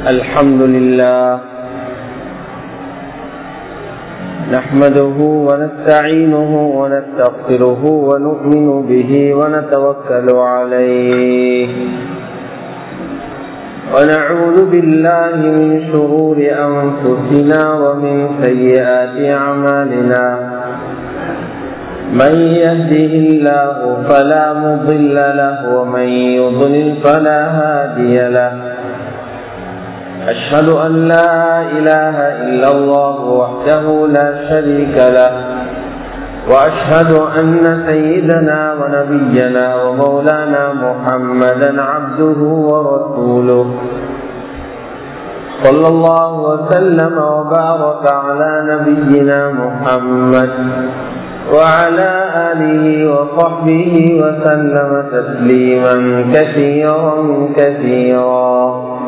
الحمد لله نحمده ونستعينه ونستغفره ونؤمن به ونتوكل عليه ونعوذ بالله من شرور أنفسنا ومن سيئات أعمالنا من يهده الله فلا مضل له ومن يضلل فلا هادي له أشهد أن لا إله إلا الله وحده لا شريك له وأشهد أن سيدنا ونبينا ومولانا محمدا عبده ورسوله صلى الله وسلم وبارك على نبينا محمد وعلى آله وصحبه وسلم تسليما كثيرا كثيرا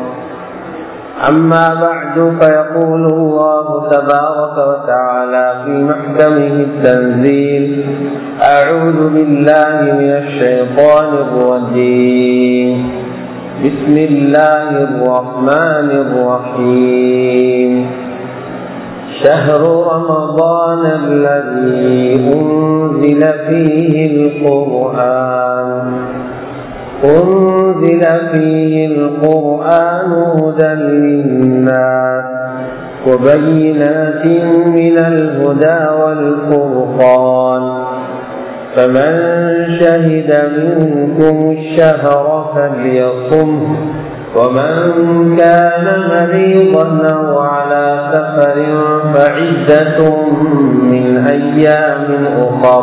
أما بعد فيقول الله تبارك وتعالى في محكمه التنزيل أعوذ بالله من الشيطان الرجيم بسم الله الرحمن الرحيم شهر رمضان الذي أنزل فيه القرآن أنزل فيه القرآن هدى للناس وبينات من الهدى والفرقان فمن شهد منكم الشهر فليصم ومن كان مريضا أو على سفر فعدة من أيام أخر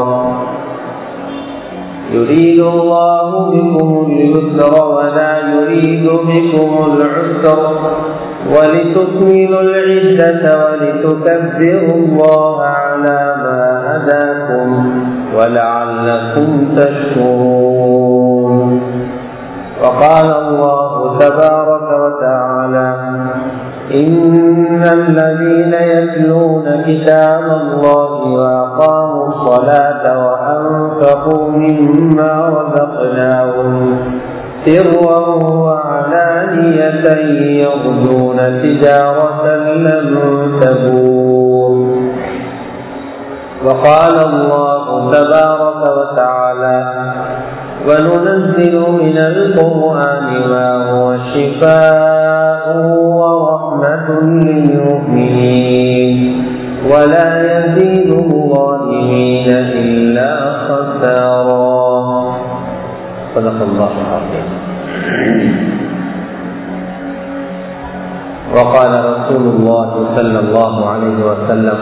يريد الله بكم اليسر ولا يريد بكم العسر ولتكملوا العدة ولتكبروا الله على ما هداكم ولعلكم تشكرون وقال الله تبارك وتعالى إن الذين يتلون كتاب الله وأقاموا الصلاة وأنفقوا مما رزقناهم سرا وعلانية يرجون تجارة لن تبور وقال الله تبارك وتعالى وننزل من القرآن ما هو شفاء ورحمة للمؤمنين ولا يزيد الظالمين إلا خسارا صدق الله العظيم وقال رسول الله صلى الله عليه وسلم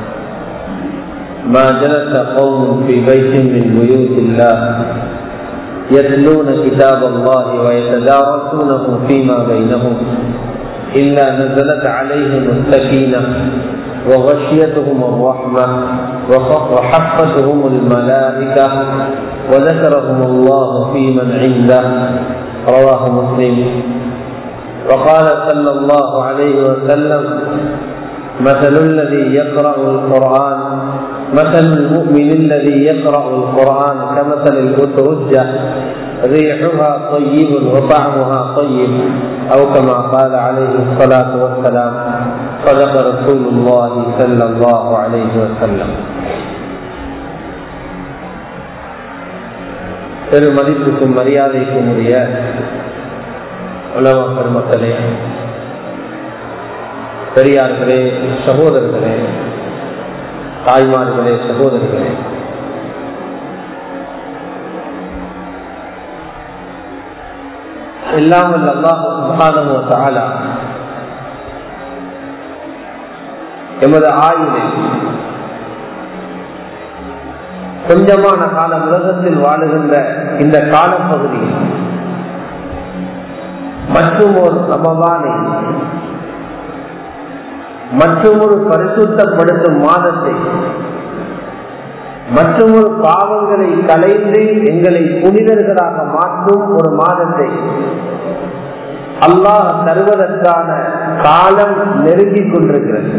ما جلس قوم في بيت من بيوت الله يتلون كتاب الله ويتدارسونه فيما بينهم إلا نزلت عليهم السكينة وغشيتهم الرحمة وحفتهم الملائكة وذكرهم الله في من عنده رواه مسلم وقال صلى الله عليه وسلم مثل الذي يقرأ القرآن مثل المؤمن الذي يقرأ القرآن كمثل الأترجة ريحها طيب وطعمها طيب أو كما قال عليه الصلاة والسلام صدق رسول الله صلى الله عليه وسلم பெருமதிப்புக்கும் மரியாதைக்கும் உரிய உலக பெருமக்களே பெரியார்களே சகோதரர்களே தாய்மார்களே சகோதரிகளே எல்லாம் அல்லாஹாலா எமது ஆயுளில் கொஞ்சமான காலம் உலகத்தில் வாழுகின்ற இந்த காலப்பகுதியில் மற்றும் ஒரு சமவானை மற்றும் ஒரு பரிசுத்தப்படுத்தும் மாதத்தை மற்றும் ஒரு பாவங்களை கலைந்து எங்களை புனிதர்களாக மாற்றும் ஒரு மாதத்தை அல்லாஹ் தருவதற்கான காலம் நெருங்கிக் கொண்டிருக்கிறது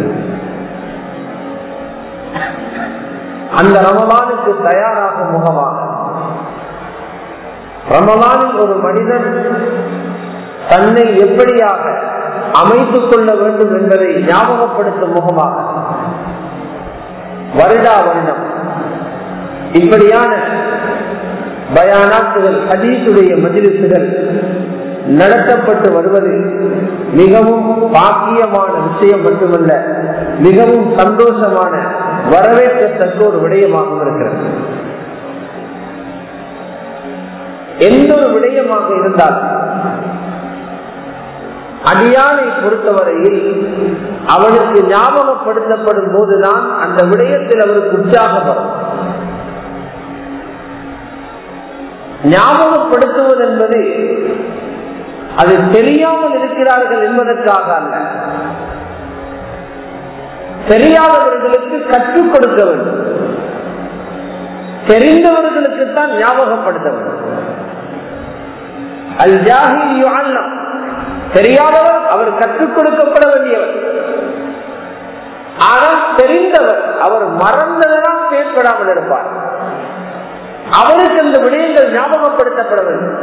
அந்த ரமலானுக்கு தயாராகும் முகமாக ரமலானில் ஒரு மனிதன் தன்னை எப்படியாக அமைத்துக் கொள்ள வேண்டும் என்பதை ஞாபகப்படுத்தும் முகமாக வருடா வருடம் இப்படியான பயானாக்குகள் ஹதீசுடைய மதிலிசுகள் நடத்தப்பட்டு வருவது மிகவும் பாக்கியமான விஷயம் மட்டுமல்ல மிகவும் சந்தோஷமான வரவேற்கத்தக்க ஒரு விடயமாகவும் இருக்கிறது எந்த ஒரு விடயமாக இருந்தால் அடியானை பொறுத்தவரையில் அவனுக்கு ஞாபகப்படுத்தப்படும் போதுதான் அந்த விடயத்தில் அவருக்கு உற்சாகம் வரும் ஞாபகப்படுத்துவது என்பது அது தெரியாமல் இருக்கிறார்கள் என்பதற்காக அல்ல தெரியாதவர்களுக்கு கற்றுக் கொடுக்க வேண்டும் தெரிந்தவர்களுக்கு தான் ஞாபகப்படுத்த வேண்டும் அல் ஜாஹி தெரியாதவர் அவர் கற்றுக் கொடுக்கப்பட வேண்டியவர் ஆனால் தெரிந்தவர் அவர் மறந்ததெல்லாம் செயற்படாமல் இருப்பார் அவருக்கு அந்த விடயங்கள் ஞாபகப்படுத்தப்பட வேண்டும்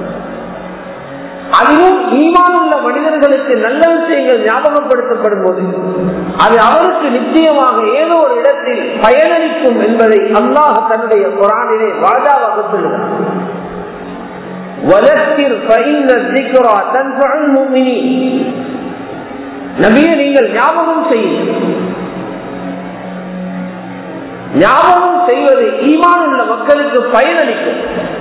அதிலும் ஈமான் உள்ள மனிதர்களுக்கு நல்ல விஷயங்கள் ஞாபகப்படுத்தப்படும் போது அது அவருக்கு நிச்சயமாக ஏதோ ஒரு இடத்தில் பயனளிக்கும் என்பதை அல்லாஹ் தன்னுடைய குரானிலே வாஜாவாக சொல்லுகிறார் நபியை நீங்கள் ஞாபகம் செய்யுங்கள் ஞாபகம் செய்வது ஈமான் உள்ள மக்களுக்கு பயனளிக்கும்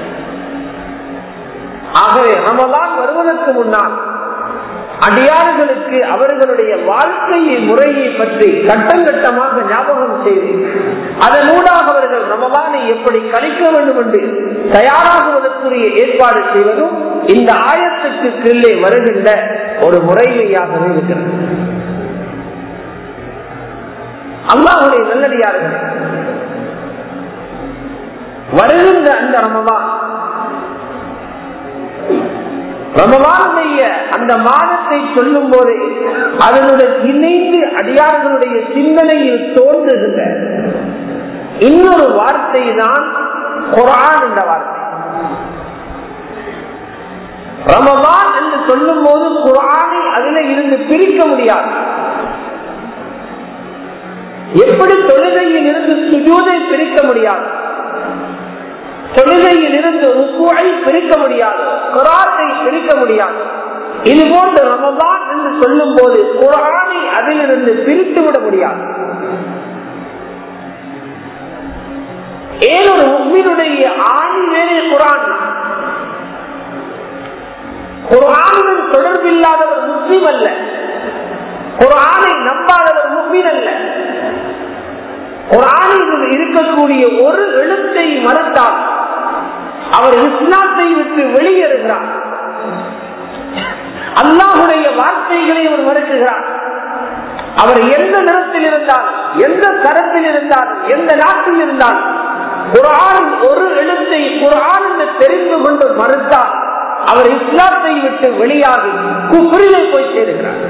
ஆகவே ரமலான் வருவதற்கு முன்னால் அடியார்களுக்கு அவர்களுடைய வாழ்க்கையை முறையை பற்றி கட்டம் கட்டமாக ஞாபகம் செய்து அதனூடாக அவர்கள் ரமலானை எப்படி கழிக்க வேண்டும் என்று தயாராகுவதற்குரிய ஏற்பாடு செய்வதும் இந்த ஆயத்துக்கு கீழே வருகின்ற ஒரு முறைமையாகவே இருக்கிறது அல்லாஹுடைய நல்லடியார்கள் வருகின்ற அந்த ரமலான் ரமவானுடைய அந்த மாதத்தை சொல்லும் போதே அதனுடன் இணைந்து அடியார்களுடைய சிந்தனையில் தோன்றுகின்ற இன்னொரு வார்த்தை தான் குரான் என்ற வார்த்தை ரமவான் என்று சொல்லும் போது குரானை அதில் இருந்து பிரிக்க முடியாது எப்படி தொழுகையில் இருந்து சுஜூதை பிரிக்க முடியாது தொழுகையில் இருந்து ருக்குவை பிரிக்க முடியாது குராத்தை பிரிக்க முடியாது இது போன்று ரமதான் என்று சொல்லும் போது குரானை அதிலிருந்து பிரித்து விட முடியாது ஏனொரு முஸ்லினுடைய ஆணி வேறே குரான் குரானுடன் தொடர்பில்லாதவர் முஸ்லிம் அல்ல குரானை நம்பாதவர் முஸ்லிம் அல்ல குரானில் இருக்கக்கூடிய ஒரு எழுத்தை மறுத்தால் அவர் இஸ்லாத்தை விட்டு வெளியேறுகிறார் அல்லாஹுடைய வார்த்தைகளை அவர் மறுக்குகிறார் அவர் எந்த நிறத்தில் இருந்தால் எந்த தரத்தில் இருந்தால் எந்த நாட்டில் இருந்தால் குரான் ஒரு எழுத்தை குரான் என்று தெரிந்து கொண்டு மறுத்தால் அவர் இஸ்லாத்தை விட்டு வெளியாகி குஃபரிலே போய் சேருகிறார்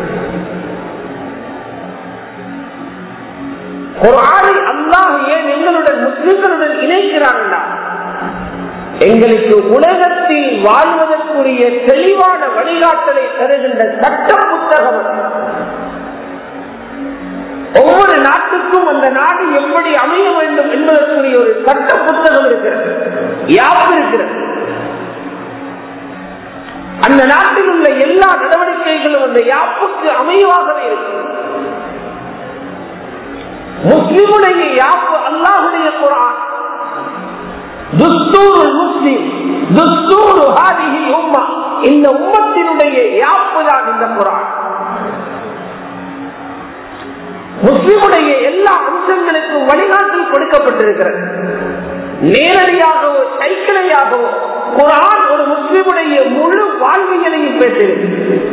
குரானை அல்லாஹ் ஏன் எங்களுடன் முஸ்லிம்களுடன் இணைக்கிறார்களா எங்களுக்கு உலகத்தில் வாழ்வதற்குரிய தெளிவான வழிகாட்டலை தருகின்ற சட்ட புத்தகம் ஒவ்வொரு நாட்டுக்கும் அந்த நாடு எப்படி அமைய வேண்டும் என்பதற்குரிய ஒரு சட்ட புத்தகம் இருக்கிறது யாப்பு இருக்கிறது அந்த நாட்டில் உள்ள எல்லா நடவடிக்கைகளும் அந்த யாப்புக்கு அமைவாகவே இருக்கு முஸ்லிமுடைய யாப்பு அல்லாஹுடைய குரான் துஸ்தூர் முஸ்லிம் துஸ்தூர் ஹாதிஹி உம்மா இந்த உம்மத்தினுடைய யாப்பு தான் இந்த குரான் முஸ்லிமுடைய எல்லா அம்சங்களுக்கும் வழிகாட்டல் கொடுக்கப்பட்டிருக்கிறது நேரடியாகவோ சைக்கிளையாகவோ குரான் ஒரு முஸ்லிமுடைய முழு வாழ்வியலையும் பேசுகிறது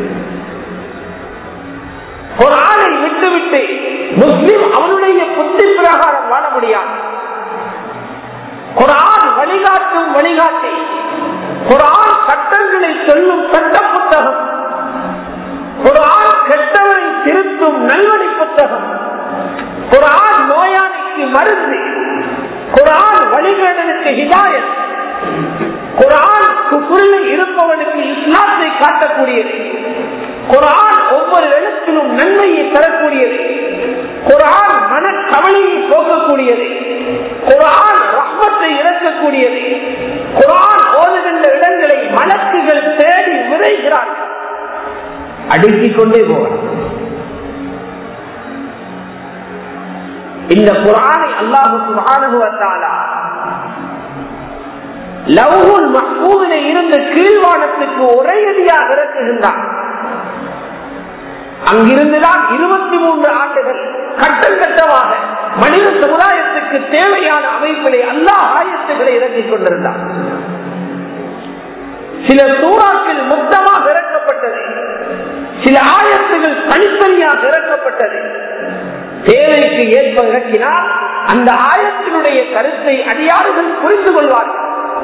குரானை விட்டுவிட்டு முஸ்லிம் அவனுடைய புத்தி பிரகாரம் வாழ முடியாது குரான் வழிகாட்டும் வழிகாட்டி குரான் சட்டங்களை சொல்லும் சட்ட புத்தகம் குரான் கெட்டவரை திருத்தும் நல்வழி புத்தகம் குரான் நோயாளிக்கு மருந்து குரான் வழிகேடனுக்கு ஹிதாயத் குரான் குஃபுரில் இருப்பவனுக்கு இஸ்லாத்தை காட்டக்கூடியது குரான் ஒவ்வொரு கொடுக்கக்கூடியது குரான் ரஹ்மத்தை இறக்கக்கூடியது குரான் ஓதுகின்ற இடங்களை மலக்குகள் தேடி விரைகிறார்கள் அடுக்கிக் கொண்டே போவார் இந்த குரானை அல்லாஹு சுபானுவத்தாலா லவ்ஹுல் மஹ்பூவிலே இருந்து கீழ்வானத்துக்கு ஒரே அடியாக இறக்குகின்றான் அங்கிருந்துதான் இருபத்தி மூன்று ஆண்டுகள் கட்டம் கட்டமாக மனித சமுதாயத்துக்கு தேவையான அமைப்பிலே எல்லா ஆயத்துக்களை இறக்கிக் கொண்டிருந்தார் சில சூறாக்கள் மொத்தமாக இறக்கப்பட்டது சில ஆயத்துகள் தனித்தனியாக இறக்கப்பட்டது தேவைக்கு ஏற்ப இறக்கினால் அந்த ஆயத்தினுடைய கருத்தை அடியாறுகள் புரிந்து கொள்வார்கள்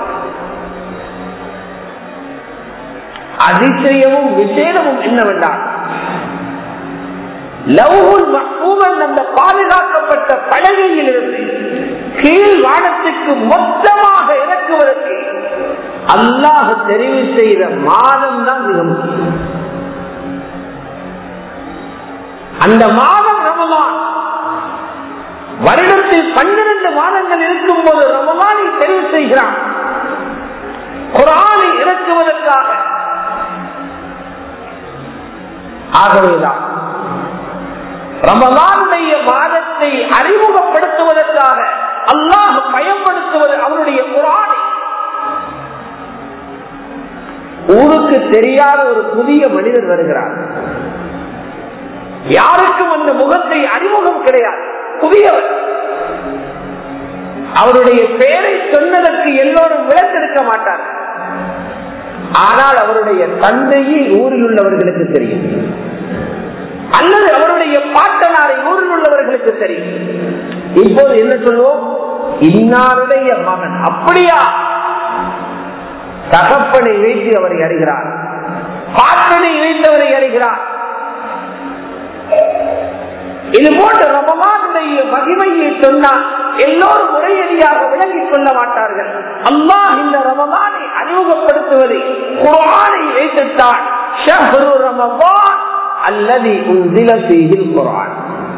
அதிசயமும் விசேடமும் என்னவென்றால் லவ்ஹுல் மஹ்பூவன் அந்த பாதுகாக்கப்பட்ட பலகையில் இருந்து கீழ் வானத்துக்கு மொத்தமாக இறக்குவதற்கு அல்லாஹ் தெரிவு செய்த மாதம் தான் மிக முக்கியம் அந்த மாதம் ரமலான் வருடத்தில் பன்னிரண்டு மாதங்கள் இருக்கும் போது ரமலானை தெரிவு செய்கிறான் குரானை இறக்குவதற்காக ஆகவேதான் ரமலானுடைய மாதத்தை அறிமுகப்படுத்துவதற்காக அல்லாஹ் பயன்படுத்துவது அவருடைய குரானை ஊருக்கு தெரியாத ஒரு புதிய மனிதர் வருகிறார் யாருக்கும் அந்த முகத்தை அறிமுகம் கிடையாது புதியவர் அவருடைய பெயரை சொன்னதற்கு எல்லோரும் விளக்கெடுக்க மாட்டார்கள் ஆனால் அவருடைய தந்தையை ஊரில் உள்ளவர்களுக்கு தெரியும் அல்லது அவருடைய பாட்டனாரை ஊரில் உள்ளவர்களுக்கு தெரியும் இப்போது என்ன சொல்வோம் இன்னாருடைய மகன் அப்படியா தகப்பனை வைத்து அவரை அறிகிறார் பாட்டனை வைத்தவரை அறிகிறார் இது போன்ற ரமலானுடைய மகிமையை சொன்னால் எல்லோரும் முறையடியாக விளங்கிக் கொள்ள மாட்டார்கள் அல்லாஹ் இந்த ரமலானை அறிமுகப்படுத்துவதை குரானை வைத்துத்தான் ஷஹ்ரு ரமலான் அல்லது உந்தில செய்தில் குரான்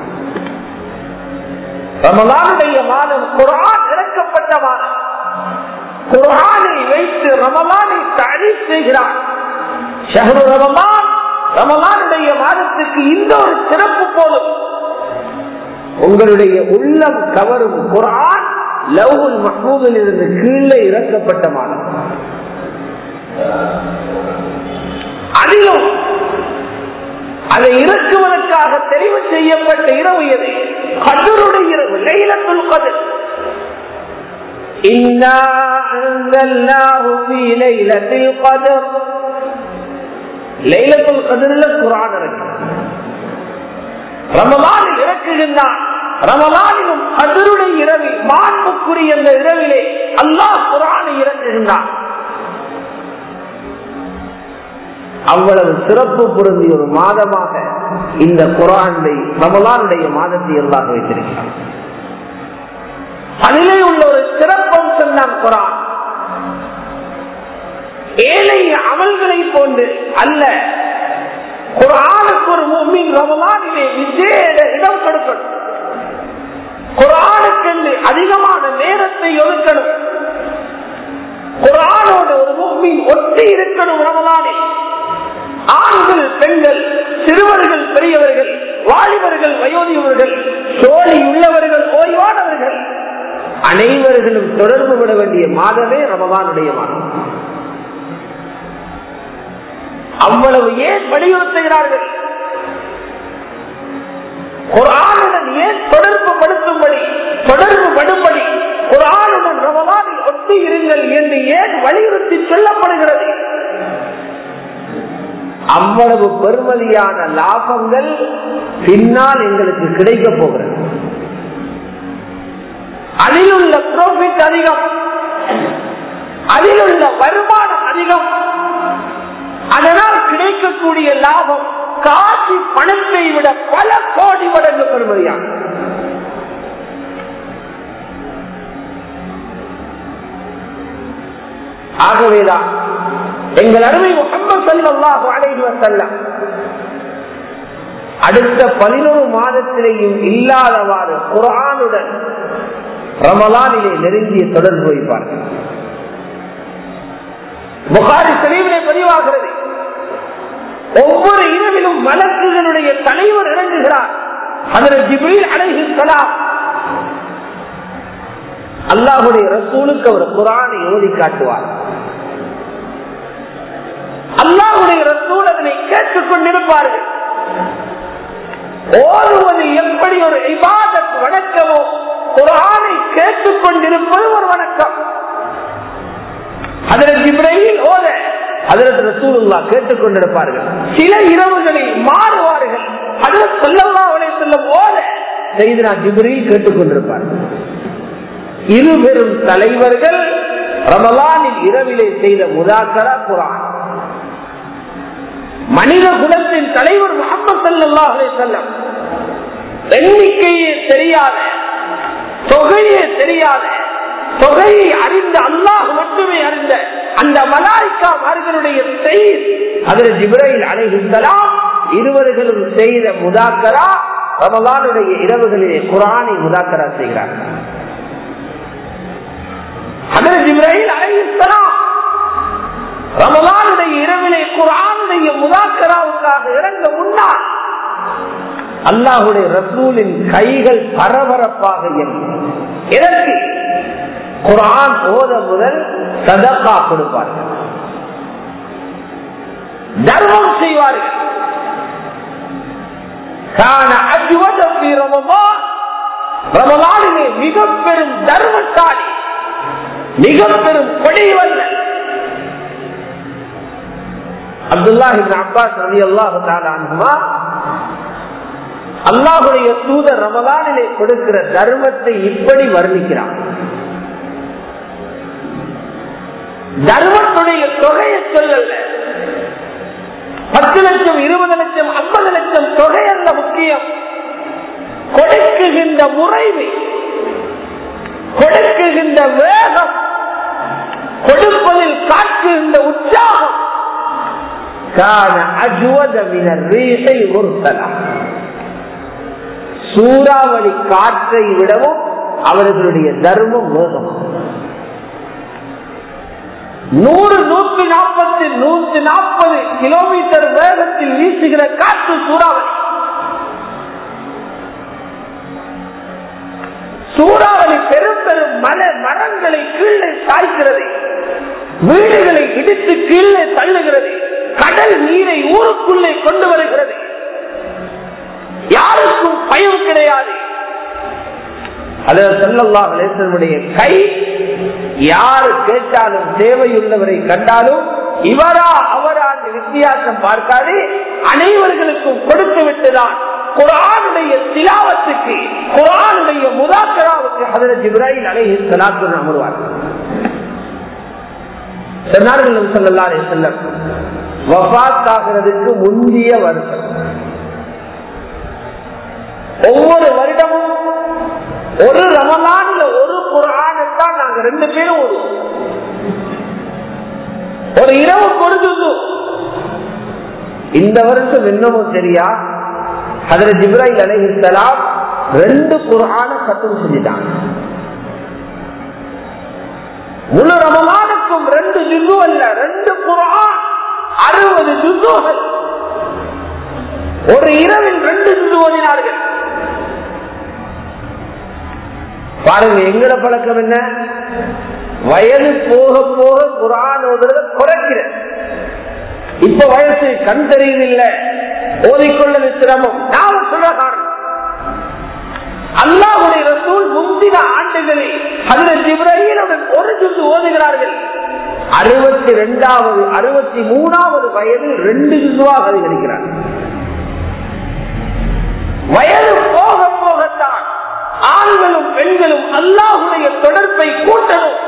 ரமலானுடைய மாதம் குரான் இறக்கப்பட்ட மாதம் குரானை வைத்து ரமலானை தடை செய்கிறான் ஷஹ்ரு ரமலான் ரமலானுடைய மாதத்துக்கு இந்த ஒரு சிறப்பு போதும் உங்களுடைய உள்ளம் கவரும் குரான் லவ்ஹுல் மஹூதில் இருந்து கீழே இறக்கப்பட்ட மாதம் அதிலும் அதை இறக்குவதற்காக தெரிவு செய்யப்பட்ட இரவு எது கதருடைய இரவு லைலத்துல் கதர் إنا أنزلناه في ليلة القدر லைலத்துல் கதிரில் குரான் இறக்கு ரமலானில் இறக்குகின்றான் ரமலானிலும் கதிருடைய இரவில் மாண்புக்குரிய அந்த இரவிலே அல்லாஹ் குரானை இறக்குகின்றான் அவ்வளவு சிறப்பு பொருந்திய ஒரு மாதமாக இந்த குரானை ரமலானுடைய மாதத்தை எல்லாம் வைத்திருக்கிறார் அதிலே உள்ள ஒரு சிறப்பம்சம் தான் குரான் ஏழை அமல்களை போன்று அல்ல குரானுக்கு ஒரு மூமின் ரமலானிலே விசேட இடம் கொடுக்கணும் குரானுக்கு அதிகமான நேரத்தை ஒதுக்கணும் குரானோடு ஒரு மூமின் ஒட்டி இருக்கணும் ரமலானில் ஆண்கள் பெண்கள் சிறுவர்கள் பெரியவர்கள் வாலிபர்கள் வயோதிபர்கள் சோழி உள்ளவர்கள் ஓய்வானவர்கள் அனைவர்களும் தொடர்பு விட வேண்டிய மாதமே ரமதானுடைய மாதம் அவ்வளவு ஏன் வலியுறுத்துகிறார்கள் குரானுடன் ஏன் தொடர்பு படுத்தும்படி தொடர்பு படும்படி குரானுடன் ரமலானில் ஒட்டி இருங்கள் என்று ஏன் வலியுறுத்தி சொல்லப்படுகிறது அவ்வளவு பெருமதியான லாபங்கள் பின்னால் எங்களுக்கு கிடைக்க போகிறது அதில் உள்ள ப்ராஃபிட் அதிகம் அதில் உள்ள வருமானம் அதிகம் அதனால் கிடைக்கக்கூடிய லாபம் காசி பணத்தை விட பல கோடி மடங்கு பெறுமதியான ஆகவேதான் எங்கள் அருமை முகமது சல்லாஹு அலைஹி வஸல்லம் அடுத்த பதினோரு மாதத்திலேயும் இல்லாதவாறு குரானுடன் ரமலானிலே நெருங்கிய தொடர்பு வைப்பார்கள் புகாரி தெளிவிலே பதிவாகிறது ஒவ்வொரு இரவிலும் மலக்குகளுடைய தலைவர் இறங்குகிறார் அதில் ஜிபில் அலைஹிஸ்லாம் அல்லாஹுடைய ரசூலுக்கு அவர் குரானை ஓதி காட்டுவார் அல்லாஹுடைய ரசூல் அதனை கேட்டுக் கொண்டிருப்பார்கள் ஓதுவது எப்படி ஒரு இபாதத் வணக்கமோ குரானை கேட்டுக் கொண்டிருப்பது ஒரு வணக்கம் அதில் ஜிப்ரையில் ஓத அதில் ரசூலுல்லா கேட்டுக் கொண்டிருப்பார்கள் சில இரவுகளில் மாறுவார்கள் அதில் சொல்லல்லா அவனை செல்லும் ஓத செய்தினா ஜிப்ரில் கேட்டுக் கொண்டிருப்பார்கள் இரு பெரும் தலைவர்கள் ரமலானின் இரவிலே செய்த முதாக்கரா குரான் மனித குலத்தின் தலைவர் முகமது சல்லா செல்லம் எண்ணிக்கையே தெரியாத தொகையே தெரியாத தொகையை அறிந்த அல்லாஹ் மட்டுமே அறிந்த அந்த மலாய்க்கா அவர்களுடைய செய்தி அதில் ஜிப்ரையில் அணைகின்றலாம் இருவர்களும் செய்த முதாக்கரா ரமலானுடைய இரவுகளிலே குரானை முதாக்கரா செய்கிறார்கள் அதில் ஜிப்ரையில் அணைகின்றலாம் ரமலானுடைய இரவிலே குரானுடைய முதாக்கராவுக்காக இறங்க முன்னால் அல்லாஹுடைய ரசூலின் கைகள் பரபரப்பாக எதற்கு குரான் ஓத முதல் சதக்கா கொடுப்பார்கள் தர்மம் செய்வார்கள் ரமலானிலே மிக பெரும் தர்மசாலி மிக பெரும் கொடிவல்ல அப்துல்லாஹி அப்பாஸ் ரவி அல்லாஹு அல்லாஹுடைய தூதர் ரமலானிலே கொடுக்கிற தர்மத்தை இப்படி வர்ணிக்கிறான் தர்மத்துடைய தொகையை சொல்லல பத்து லட்சம் இருபது லட்சம் ஐம்பது லட்சம் தொகை அல்ல முக்கியம் கொடுக்குகின்ற முறைமை கொடுக்குகின்ற வேகம் கொடுப்பதில் காட்டுகின்ற உற்சாகம் சூறாவளி காற்றை விடவும் அவர்களுடைய தர்மம் வேகம் நூறு நூற்றி நாற்பத்தி நூற்றி நாற்பது கிலோமீட்டர் வேகத்தில் வீசுகிற காற்று சூறாவளி சூறாவளி பெரும் பெரும் மல மரங்களை கீழே சாய்க்கிறது வீடுகளை இடித்து கீழே தள்ளுகிறது கடல் நீரை ஊருக்குள்ளே கொண்டு வருகிறது யாருக்கும் பயம் கிடையாது அதில் செல்லல்லா லேசனுடைய கை யார் கேட்டாலும் தேவையுள்ளவரை கண்டாலும் இவரா அவரா வித்தியாசம் பார்க்காது அனைவர்களுக்கும் கொடுத்து விட்டுதான் குரானுடைய திலாவத்துக்கு குரானுடைய முதாக்கராவுக்கு ஹதரத் இப்ராஹிம் அலை சலாத்து அமர்வார்கள் சொன்னார்கள் சொல்லல்லா செல்லம் வபாத் ஆகிறதுக்கு முந்திய வருஷம் ஒவ்வொரு வருடமும் ஒரு ரமலான்ல ஒரு குரான் நாங்க ரெண்டு பேரும் ஓடுவோம் ஒரு இரவு பொழுது இந்த வருஷம் என்னமோ சரியா அதுல ஜிப்ராஹிம் அலைஹிஸ்ஸலாம் ரெண்டு குரான கட்டம் செஞ்சுட்டாங்க முழு ரமலானுக்கும் ரெண்டு ஜுசு அல்ல ரெண்டு குரான் அறுபது ஜுசுகள் ஒரு இரவில் ரெண்டு ஜுசு ஓதினார்கள் பாருங்க எங்கட பழக்கம் என்ன வயது போக போக குரான் ஓதுறத குறைக்கிற இப்ப வயசு கண் தெரியவில்லை ஓதிக்கொள்ளது சிரமம் நாம சொல்ல காரணம் அல்லாஹுடைய ரசூல் முந்தின ஆண்டுகளில் அதுல ஜிப்ரஹீலுடன் ஒரு ஜுத்து ஓதுகிறார்கள் அறுபத்தி ரெண்டாவது அறுபத்தி மூணாவது வயது ரெண்டு ஜுதுவாக அதிகரிக்கிறார் வயது போக போகத்தான் ஆண்களும் பெண்களும் அல்லாஹுடைய தொடர்பை கூட்டணும்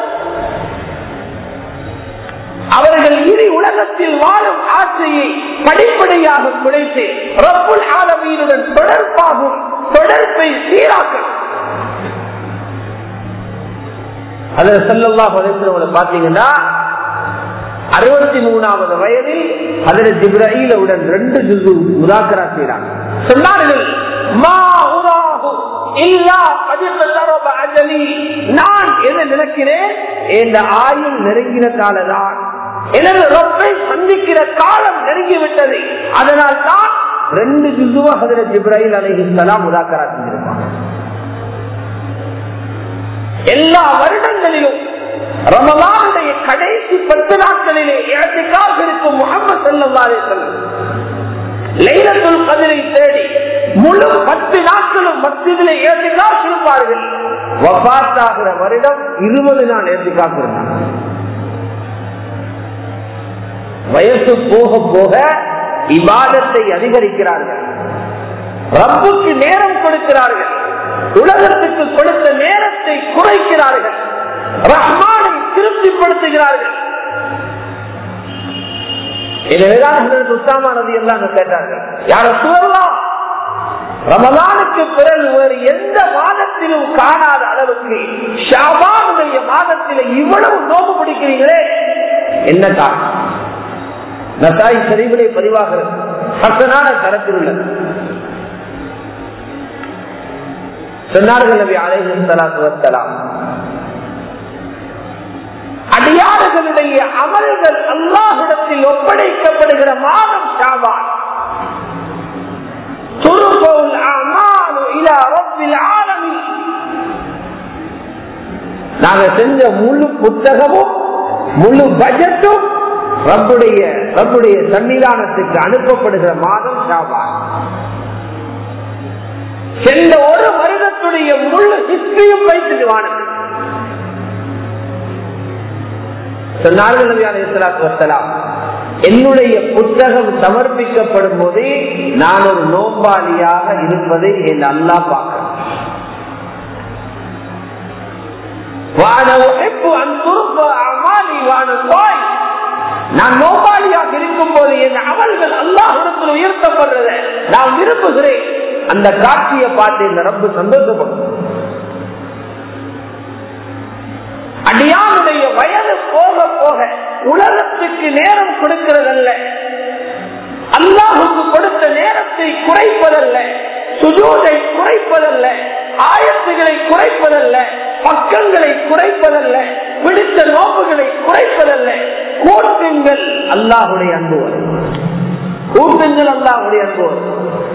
அவர்கள் இனி உலகத்தில் வாழும் ஆசையை படிப்படியாக குறைத்து ரப்புல் ஆலமீனுடன் தொடர்பாகும் தொடர்பை சீராக்கணும் அதுல செல்லல்லா பதவிக்கிறவங்களை பாத்தீங்கன்னா அறுபத்தி மூணாவது வயதில் அதுல ஜிப்ரஹீலுடன் ரெண்டு ஜுசு முதாக்கரா செய்யறாங்க சொன்னார்கள் மா உராகும் இல்லா பதிவு தரப அஜலி நினைக்கிறேன் இந்த ஆயுள் நெருங்கினதாலதான் எனது ரொப்பை சந்திக்கிற காலம் நெருங்கிவிட்டது அதனால் தான் ரெண்டு ஜிசுவா ஹதர ஜிப்ராஹில் அலைஹிஸ்ஸலாம் முதாக்கரா செஞ்சிருப்பாங்க எல்லா வருடங்களிலும் ரமலானுடைய கடைசி பத்து நாட்களிலே இடத்துக்காக இருக்கும் முகமது சல்லா அலிசல்லம் லைலத்துல் கதிரை தேடி முழு பத்து நாட்களும் மத்தியிலே ஏற்றுக்காக இருப்பார்கள் வபாத்தாகிற வருடம் இருபது நாள் ஏற்றுக்காக இருந்தாங்க வயசு போக போக இபாதத்தை அதிகரிக்கிறார்கள் ரப்புக்கு நேரம் கொடுக்கிறார்கள் உலகத்துக்கு கொடுத்த நேரத்தை குறைக்கிறார்கள் ரஹ்மானை திருப்திப்படுத்துகிறார்கள் எனவேதான் உத்தாமா நதி எல்லாம் கேட்டார்கள் யார சொல்லலாம் ரமலானுக்கு பிறகு வேறு எந்த மாதத்திலும் காணாத அளவுக்கு ஷாபானுடைய மாதத்தில் இவ்வளவு நோக்கு பிடிக்கிறீங்களே என்ன காரணம் நசாய் சரிவிலை பதிவாகிறது சத்தனான தரத்தில் உள்ளது சொன்னார்கள் நபி அலைஹி ஸலாத்து வஸ்ஸலாம் அடியாறுகளுடைய அமல்கள் அல்லாஹிடத்தில் ஒப்படைக்கப்படுகிற மாதம் ஷாபான் துருபவுல் அமாலு இலா ரப்பில் ஆலமீன் நாங்க செஞ்ச முழு புத்தகமும் முழு பட்ஜெட்டும் ரப்புடைய ரப்புடைய சன்னிதானத்துக்கு அனுப்பப்படுகிற மாதம் ஷாபான் சென்ற ஒரு வருடத்துடைய முழு ஹிஸ்டரியும் வைத்து வானது சொன்னார்கள் நபி அலைஹிஸ்ஸலாத்து வஸ்ஸலாம் என்னுடைய புத்தகம் சமர்ப்பிக்கப்படும் போதே நான் ஒரு நோம்பாளியாக இருப்பதை என் அல்லா பார்க்கிறேன் நான் நோபாளியாக இருக்கும் போது என் அமல்கள் அல்லாஹிடத்தில் உயர்த்தப்படுறத நான் விரும்புகிறேன் அந்த காட்சியை பார்த்து இந்த ரப்பு சந்தோஷப்படும் அடியானுடைய வயது போக போக உலகத்துக்கு நேரம் கொடுக்கிறதல்ல அல்லாஹுக்கு கொடுத்த நேரத்தை குறைப்பதல்ல சுஜூதை குறைப்பதல்ல ஆயத்துகளை குறைப்பதல்ல பக்கங்களை குறைப்பதல்ல பிடித்த நோக்குகளை குறைப்பதல்ல கூட்டுங்கள் அல்லாஹுடைய அன்பு வரும் கூட்டுங்கள் அல்லாஹுடைய அன்பு வரும்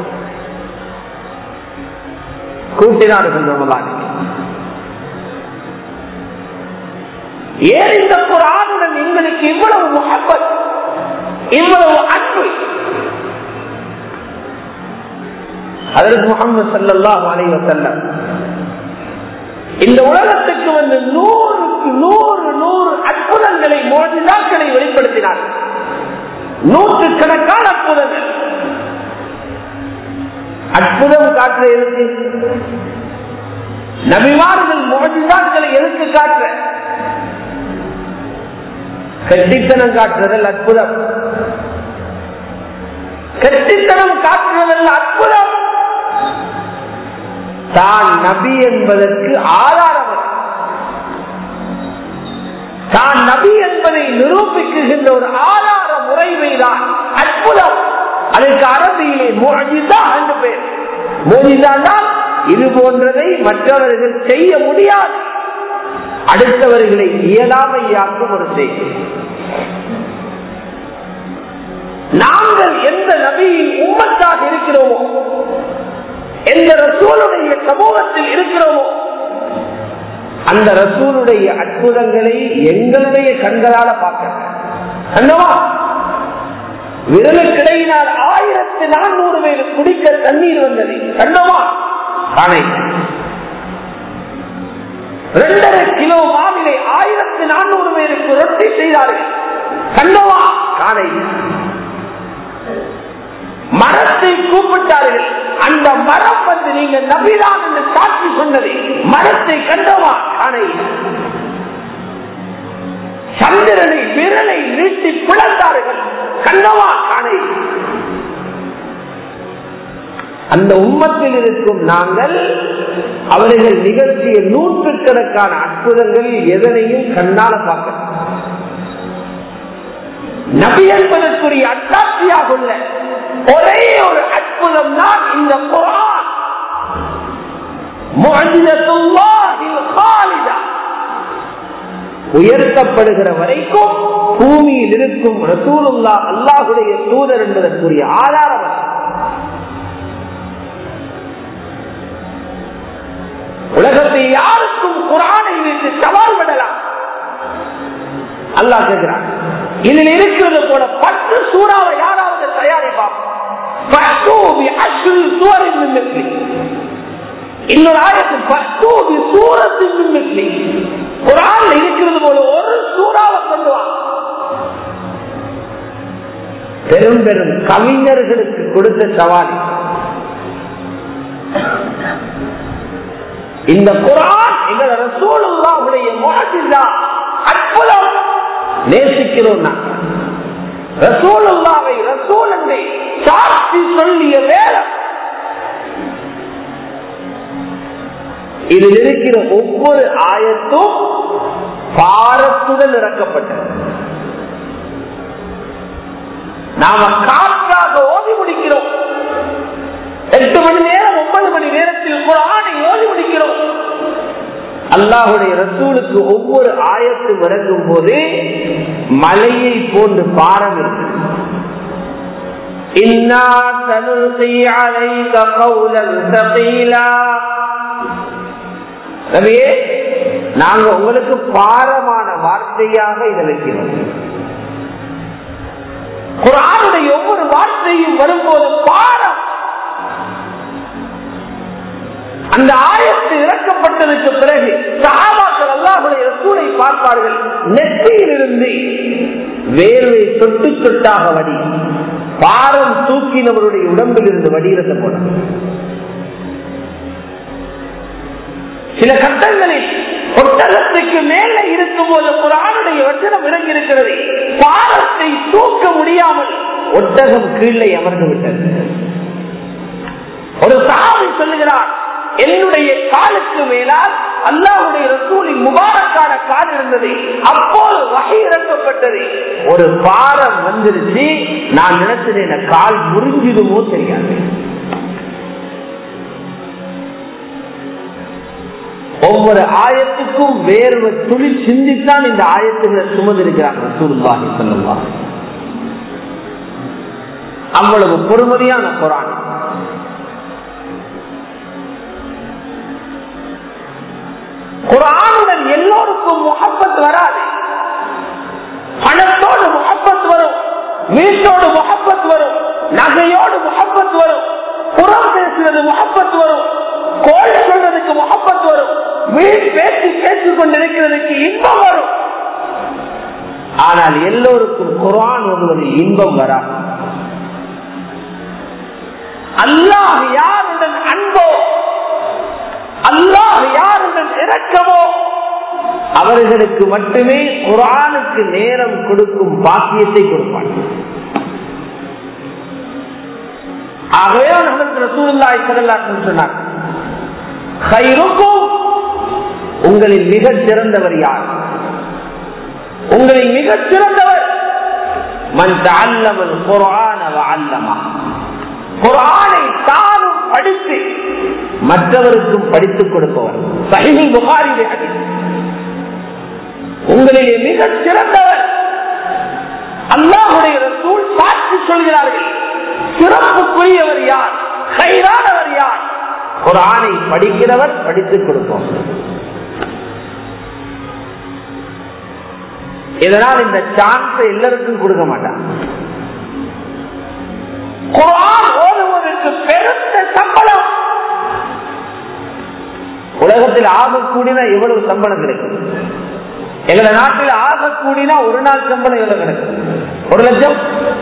கூட்டினார்கள் ரமலானுக்கு ஏன் இந்த குரானுடன் எங்களுக்கு இவ்வளவு முகப்பத் இவ்வளவு அன்பு அதற்கு முகமது சல்லாஹ் அலைவ செல்லம் இந்த உலகத்துக்கு வந்து நூறுக்கு நூறு நூறு அற்புதங்களை மோதினாக்களை வெளிப்படுத்தினார் நூற்று கணக்கான அற்புதங்கள் அற்புதம் காற்ற இருக்கு நபிமார்கள் மோதினாக்களை எதுக்கு காட்டுற கெட்டித்தனம் காட்டுறதல் அற்புதம் கெட்டித்தனம் காட்டுறதல் அற்புதம் தான் நபி என்பதற்கு ஆதாரம் தான் நபி என்பதை நிரூபிக்குகின்ற ஒரு ஆதார முறைமைதான் அற்புதம் அதற்கு அரபியிலே மோஜிதா என்று பேர் மோஜிதா இது போன்றதை மற்றவர்கள் செய்ய முடியாது அடுத்தவர்களை இயலாமையாக்கும் ஒரு செய்தி நாங்கள் எந்த நபியின் உம்மத்தாக இருக்கிறோமோ எந்த ரசூலுடைய சமூகத்தில் இருக்கிறோமோ அந்த ரசூலுடைய அற்புதங்களை எங்களுடைய கண்களால பார்க்கவா விரலுக்கிடையினால் ஆயிரத்தி நானூறு பேர் குடிக்க தண்ணீர் வந்தது கண்டமா காணை இரண்டரை கிலோ மாவிலை ஆயிரத்தி நானூறு பேருக்கு ரொட்டி செய்தார்கள் கண்டவா காணை மரத்தை கூப்பிட்டார்கள் அந்த மரம் வந்து நீங்க நபிதான் என்று சாட்சி சொன்னது மரத்தை கண்டவா காணை சந்திரனை விரலை நீட்டி பிளந்தார்கள் கண்டவா காணை அந்த உம்மத்தில் இருக்கும் நாங்கள் அவர்கள் நிகழ்ச்சிய நூற்றுக்கணக்கான அற்புதங்கள் எதனையும் கண்ணால பார்க்க நபி என்பதற்குரிய அட்டாட்சியாக உள்ள ஒரே ஒரு அற்புதம் தான் இந்த குரான் உயர்த்தப்படுகிற வரைக்கும் பூமியில் இருக்கும் ரசூலுல்லா அல்லாஹுடைய தூதர் என்பதற்குரிய ஆதாரம் அது. உலகத்தை யாருக்கும் குரானை வைத்து சவால் விடலாம் அல்லாஹ் கேட்கிறான் இதில் இருக்கிறது போல பத்து சூறாவை யாராவது தயாரிப்பான் இன்னொரு ஆயத்தில் பத்தூபி சூரத்தின் மின்னி குரான் இருக்கிறது போல ஒரு சூறாவை கொண்டு வா பெரும் பெரும் கவிஞர்களுக்கு கொடுத்த சவால் இந்த குரான் எங்கள ரசூலுல்லாவுடைய முகத்தில்லா அற்புதம் நேசிக்கிறோம் நான் ரசூலுல்லாவை ரசூல் என்று சாட்சி சொல்லிய வேலை இதில் இருக்கிற ஒவ்வொரு ஆயத்தும் பாரத்துடன் இறக்கப்பட்டது நாம காற்றாக ஓதி முடிக்கிறோம் எட்டு மணி நேரம் ஒன்பது மணி நேரத்தில் குரானை ஓதி முடிக்கிறோம் அல்லாஹுடைய ரசூலுக்கு ஒவ்வொரு ஆயத்தும் இறங்கும் போது மலையை போன்று பாரம் இருக்கு இன்னா சனுல்கி அலைக கௌலன் தகீலா ரவியே நாங்க உங்களுக்கு பாரமான வார்த்தையாக இதை வைக்கிறோம் குரானுடைய ஒவ்வொரு வார்த்தையும் வரும்போது பாரம் அந்த ஆயத்து இறக்கப்பட்டதற்கு பிறகு சகாபாக்கள் அல்லாஹுடைய சூளை பார்ப்பார்கள் நெற்றியிலிருந்து வேர்வை சொட்டு சொட்டாக வடி பாரம் தூக்கினவருடைய உடம்பில் இருந்து வடிகிறத போல சில கட்டங்களில் ஒட்டகத்துக்கு மேல இருக்கும் போது குரானுடைய வச்சனம் இறங்கி இருக்கிறது பாரத்தை தூக்க முடியாமல் ஒட்டகம் கீழே அமர்ந்து விட்டது ஒரு சாமி சொல்லுகிறார் என்னுடைய காலுக்கு மேலால் அல்லாவுடைய ரசூலின் முபாரக்கான கால் இருந்தது அப்போது வகை இறக்கப்பட்டது ஒரு பாரம் வந்துருச்சு நான் நினைச்சேன் கால் முறிஞ்சிடுமோ தெரியாது ஒவ்வொரு ஆயத்துக்கும் வேறு துளி சிந்தித்தான் இந்த ஆயத்துகளை சுமந்திருக்கிறாங்க ரசூலுல்லாஹி ஸல்லல்லாஹு அவ்வளவு பொறுமதியான குரான் குரானுடன் எல்லோருக்கும் முகப்பத் வராது பணத்தோடு முகப்பத் வரும் வீட்டோடு முகப்பத் வரும் நகையோடு முகப்பத் வரும் புறம் பேசுவது முகப்பத் வரும் கோல் சொல்றதுக்கு முகப்பத் வரும் வீண் பேசி பேசிக் கொண்டிருக்கிறதுக்கு இன்பம் வரும் ஆனால் எல்லோருக்கும் குரான் ஒருவரில் இன்பம் வராது அல்லாஹ் யாருடன் அன்போ அல்லாஹ் யாருடன் இறக்கமோ அவர்களுக்கு மட்டுமே குரானுக்கு நேரம் கொடுக்கும் பாக்கியத்தை கொடுப்பான் ஆகவே ரசூலுல்லாஹி ஸல்லல்லாஹு அலைஹி சொன்னார் "கைருக்கும் உங்களில் மிக சிறந்தவர் யார் உங்களில் மிக சிறந்தவர் மன் தஅல்லமல் குர்ஆன வஅல்லமா குர்ஆனை தானும் படித்து மற்றவருக்கும் படித்துக் கொடுப்பவர் சஹீஹுல் புகாரிலே ஹதீஸ் உங்களிலே மிக சிறந்தவர் அல்லாஹுடைய ரசூல் சாட்சி சொல்கிறார்கள் சிறப்புக்குரியவர் யார் கைரானவர் யார் ஒரு ஆணை படிக்கிறவர் படித்துக் கொடுப்போம் இதனால் இந்த சான்ஸ் எல்லாருக்கும் கொடுக்க மாட்டான் குரான் ஓதுவதற்கு பெருத்த சம்பளம் உலகத்தில் ஆகக்கூடியனா எவ்வளவு சம்பளம் கிடைக்கும் எங்களை நாட்டில் ஆகக்கூடியனா ஒரு நாள் சம்பளம் எவ்வளவு கிடைக்கும் ஒரு லட்சம்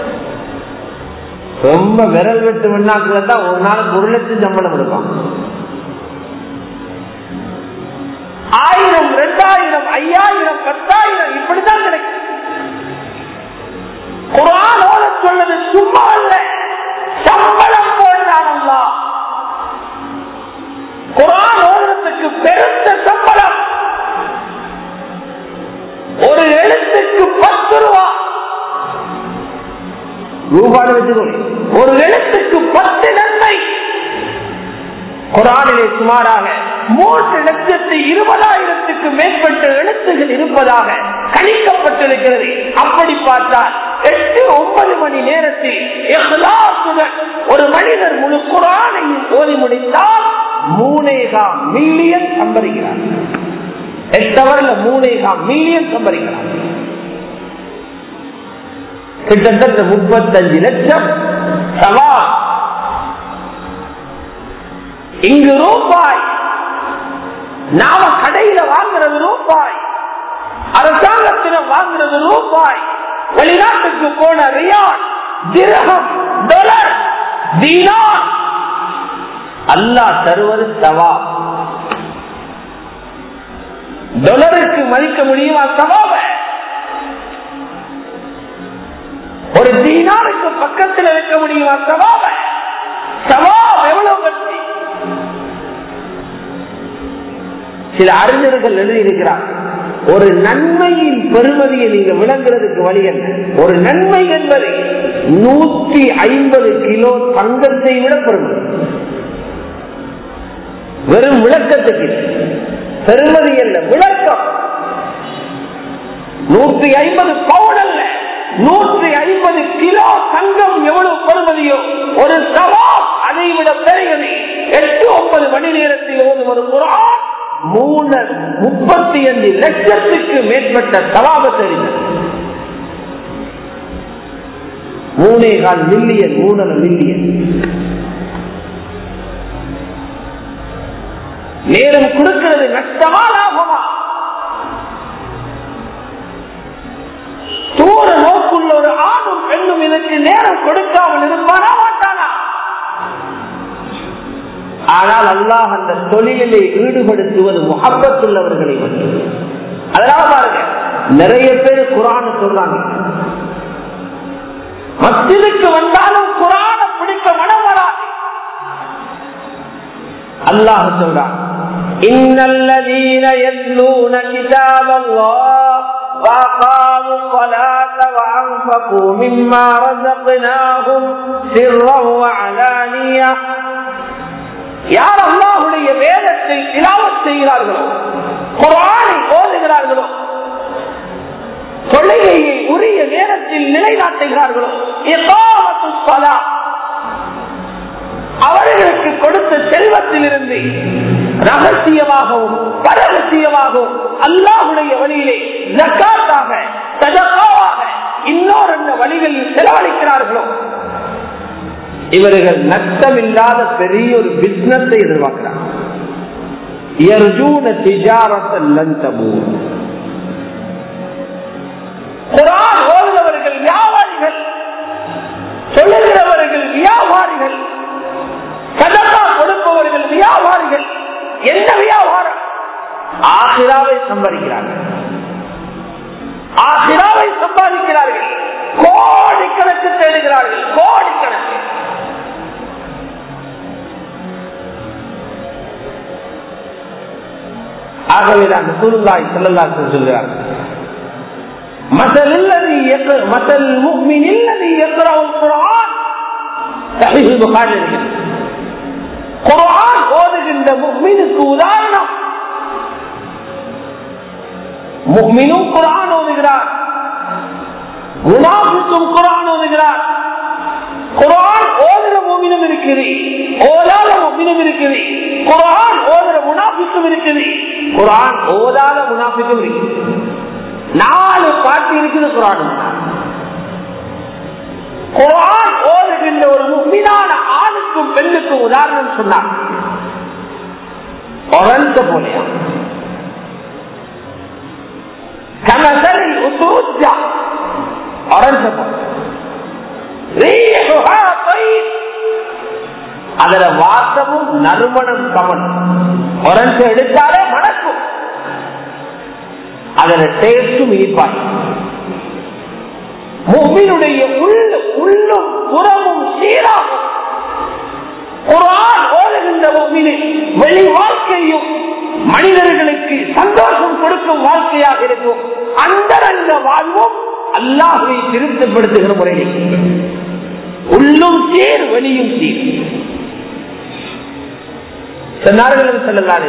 ரொம்ப விரல் வெட்டு விண்ணாக்குல தான் ஒரு நாளுக்கு ஒரு லட்சம் சம்பளம் எடுப்பான் ஆயிரம் ரெண்டாயிரம் ஐயாயிரம் பத்தாயிரம் இப்படிதான் கிடைக்கும் குரான் ஓத சொன்னது சும்மா அல்ல சம்பளம் போடுறான் குரான் ஓதுறதுக்கு பெருத்த சம்பளம் ஒரு எழுத்துக்கு பத்து ரூபா ரூபாய் வச்சுக்கோங்க ஒரு எழுத்துக்கு பத்து நன்மை குரானிலே சுமாராக மூன்று லட்சத்தி இருபதாயிரத்துக்கு மேற்பட்ட எழுத்துகள் இருப்பதாக கணிக்கப்பட்டிருக்கிறது அப்படி பார்த்தால் எட்டு ஒன்பது மணி நேரத்தில் இஹ்லாசுடன் ஒரு மனிதர் முழு குரானையும் ஓதி முடித்தால் மூணேகா மில்லியன் சம்பரிக்கிறார் எட்டவர்ல மூணேகா மில்லியன் சம்பரிக்கிறார் கிட்டத்தட்ட முப்பத்தஞ்சு லட்சம் சவால் இங்கு ரூபாய் நாம கடையில வாங்குறது ரூபாய் அரசாங்கத்திடம் வாங்குறது ரூபாய் வெளிநாட்டுக்கு போன ரியால் திரகம் டாலர் தீனார் அல்லாஹ் தருவது சவா டொலருக்கு மதிக்க முடியுமா சவாவ ஒரு தீனாருக்கு பக்கத்தில் இருக்க முடியுமா சவாவ சவா எவ்வளவு பற்றி சில அறிஞர்கள் எழுதியிருக்கிறார் ஒரு நன்மையின் பெருமதியை நீங்க விளங்குறதுக்கு வழி என்ன ஒரு நன்மை என்பது நூற்றி ஐம்பது கிலோ தங்கத்தை விட பெருமதி வெறும் விளக்கத்துக்கு பெருமதி அல்ல விளக்கம் நூற்றி ஐம்பது பவுன் அல்ல நூற்றி ஐம்பது கிலோ தங்கம் எவ்வளவு பெருமதியோ ஒரு சவால் அதை விட பெரியது எட்டு ஒன்பது மணி நேரத்தில் ஓதும் ஒரு குரான் மூணு முப்பத்தி அஞ்சு லட்சத்துக்கு மேற்பட்ட சவாபத்தை மூணே கால் மில்லியன் மூணரை மில்லியன் நேரம் கொடுக்கிறது நஷ்டமா லாபமா தூர நோக்குள்ள ஒரு ஆணும் பெண்ணும் இதற்கு நேரம் கொடுக்காமல் இருப்பானா மாட்டானா ஆனால் அல்லாஹ் அந்த தொழிலை ஈடுபடுத்துவது முகப்பத்துள்ளவர்களை மட்டும் அதனால பாருங்க நிறைய பேர் குரான சொல்றாங்க மத்திற்கு வந்தாலும் குரான பிடிக்க மனம் வராது அல்லாஹ் சொல்றான் إن الذين يتلون كتاب الله وأقاموا الصلاة وأنفقوا مما رزقناهم سرا وعلانية யார் அல்லாஹுடைய வேதத்தை திலாவத் செய்கிறார்களோ குரானை ஓதுகிறார்களோ தொழுகையை உரிய நேரத்தில் நிலைநாட்டுகிறார்களோ அவர்களுக்கு கொடுத்த செல்வத்திலிருந்து ரகசியமாகவும் பரகசியமாகவும் அல்லாஹுடைய வழியிலே ஜக்காத்தாக சதகாவாக இன்னொரு வழிகளில் செலவழிக்கிறார்களோ இவர்கள் நஷ்டமில்லாத பெரிய ஒரு பிசினஸை எதிர்பார்க்கிறார் ஓதுகிறவர்கள் வியாபாரிகள் சொல்லுகிறவர்கள் வியாபாரிகள் சதகா கொடுப்பவர்கள் வியாபாரிகள் என்ன வியாபாரம் ஆசிராவை சம்பாதிக்கிறார்கள் ஆசிராவை சம்பாதிக்கிறார்கள் கோடிக்கணக்கு தேடுகிறார்கள் கோடிக்கணக்கு ஆகவேதான் சுருந்தாய் செல்லல்லாக்கு சொல்கிறார் مثل الذي يقرأ مثل المؤمن الذي يقرأ القرآن صحيح البخاري குரான் ஓதுகின்ற முக்மினுக்கு உதாரணம் முக்மினும் குரான் ஓதுகிறார் முனாஃபிக்கும் குரான் ஓதுகிறார் குரான் ஓதுற மூமினும் இருக்குது ஓதாத மூமினும் இருக்குது குரான் ஓதுற முனாஃபிக்கும் இருக்குது குரான் ஓதாத முனாஃபிக்கும் இருக்குது நாலு பாட்டு இருக்குது குரான் குரான் ஓதுகின்ற ஒரு முக்மினான ஆணுக்கும் பெண்ணுக்கும் உதாரணம் சொன்னார் ஒரந்த போலையா கனசரி உத்தூஜா ஒரந்த போல அதுல வாசமும் நறுமணம் சமன் உரண்டு எடுத்தாலே மணக்கும் அதுல டேஸ்டும் இனிப்பாய் முகினுடைய உள்ள உள்ளும் புறமும் சீராகும் குரான் ஓடுகின்ற முகினை வெளி வாழ்க்கையும் மனிதர்களுக்கு சந்தோஷம் கொடுக்கும் வாழ்க்கையாக இருக்கும் அந்தரங்க வாழ்வும் அல்லாஹை திருப்திப்படுத்துகிற முறையில் உள்ளும் சீர் வெளியும் சீர் சொன்னார்கள் செல்லலாம்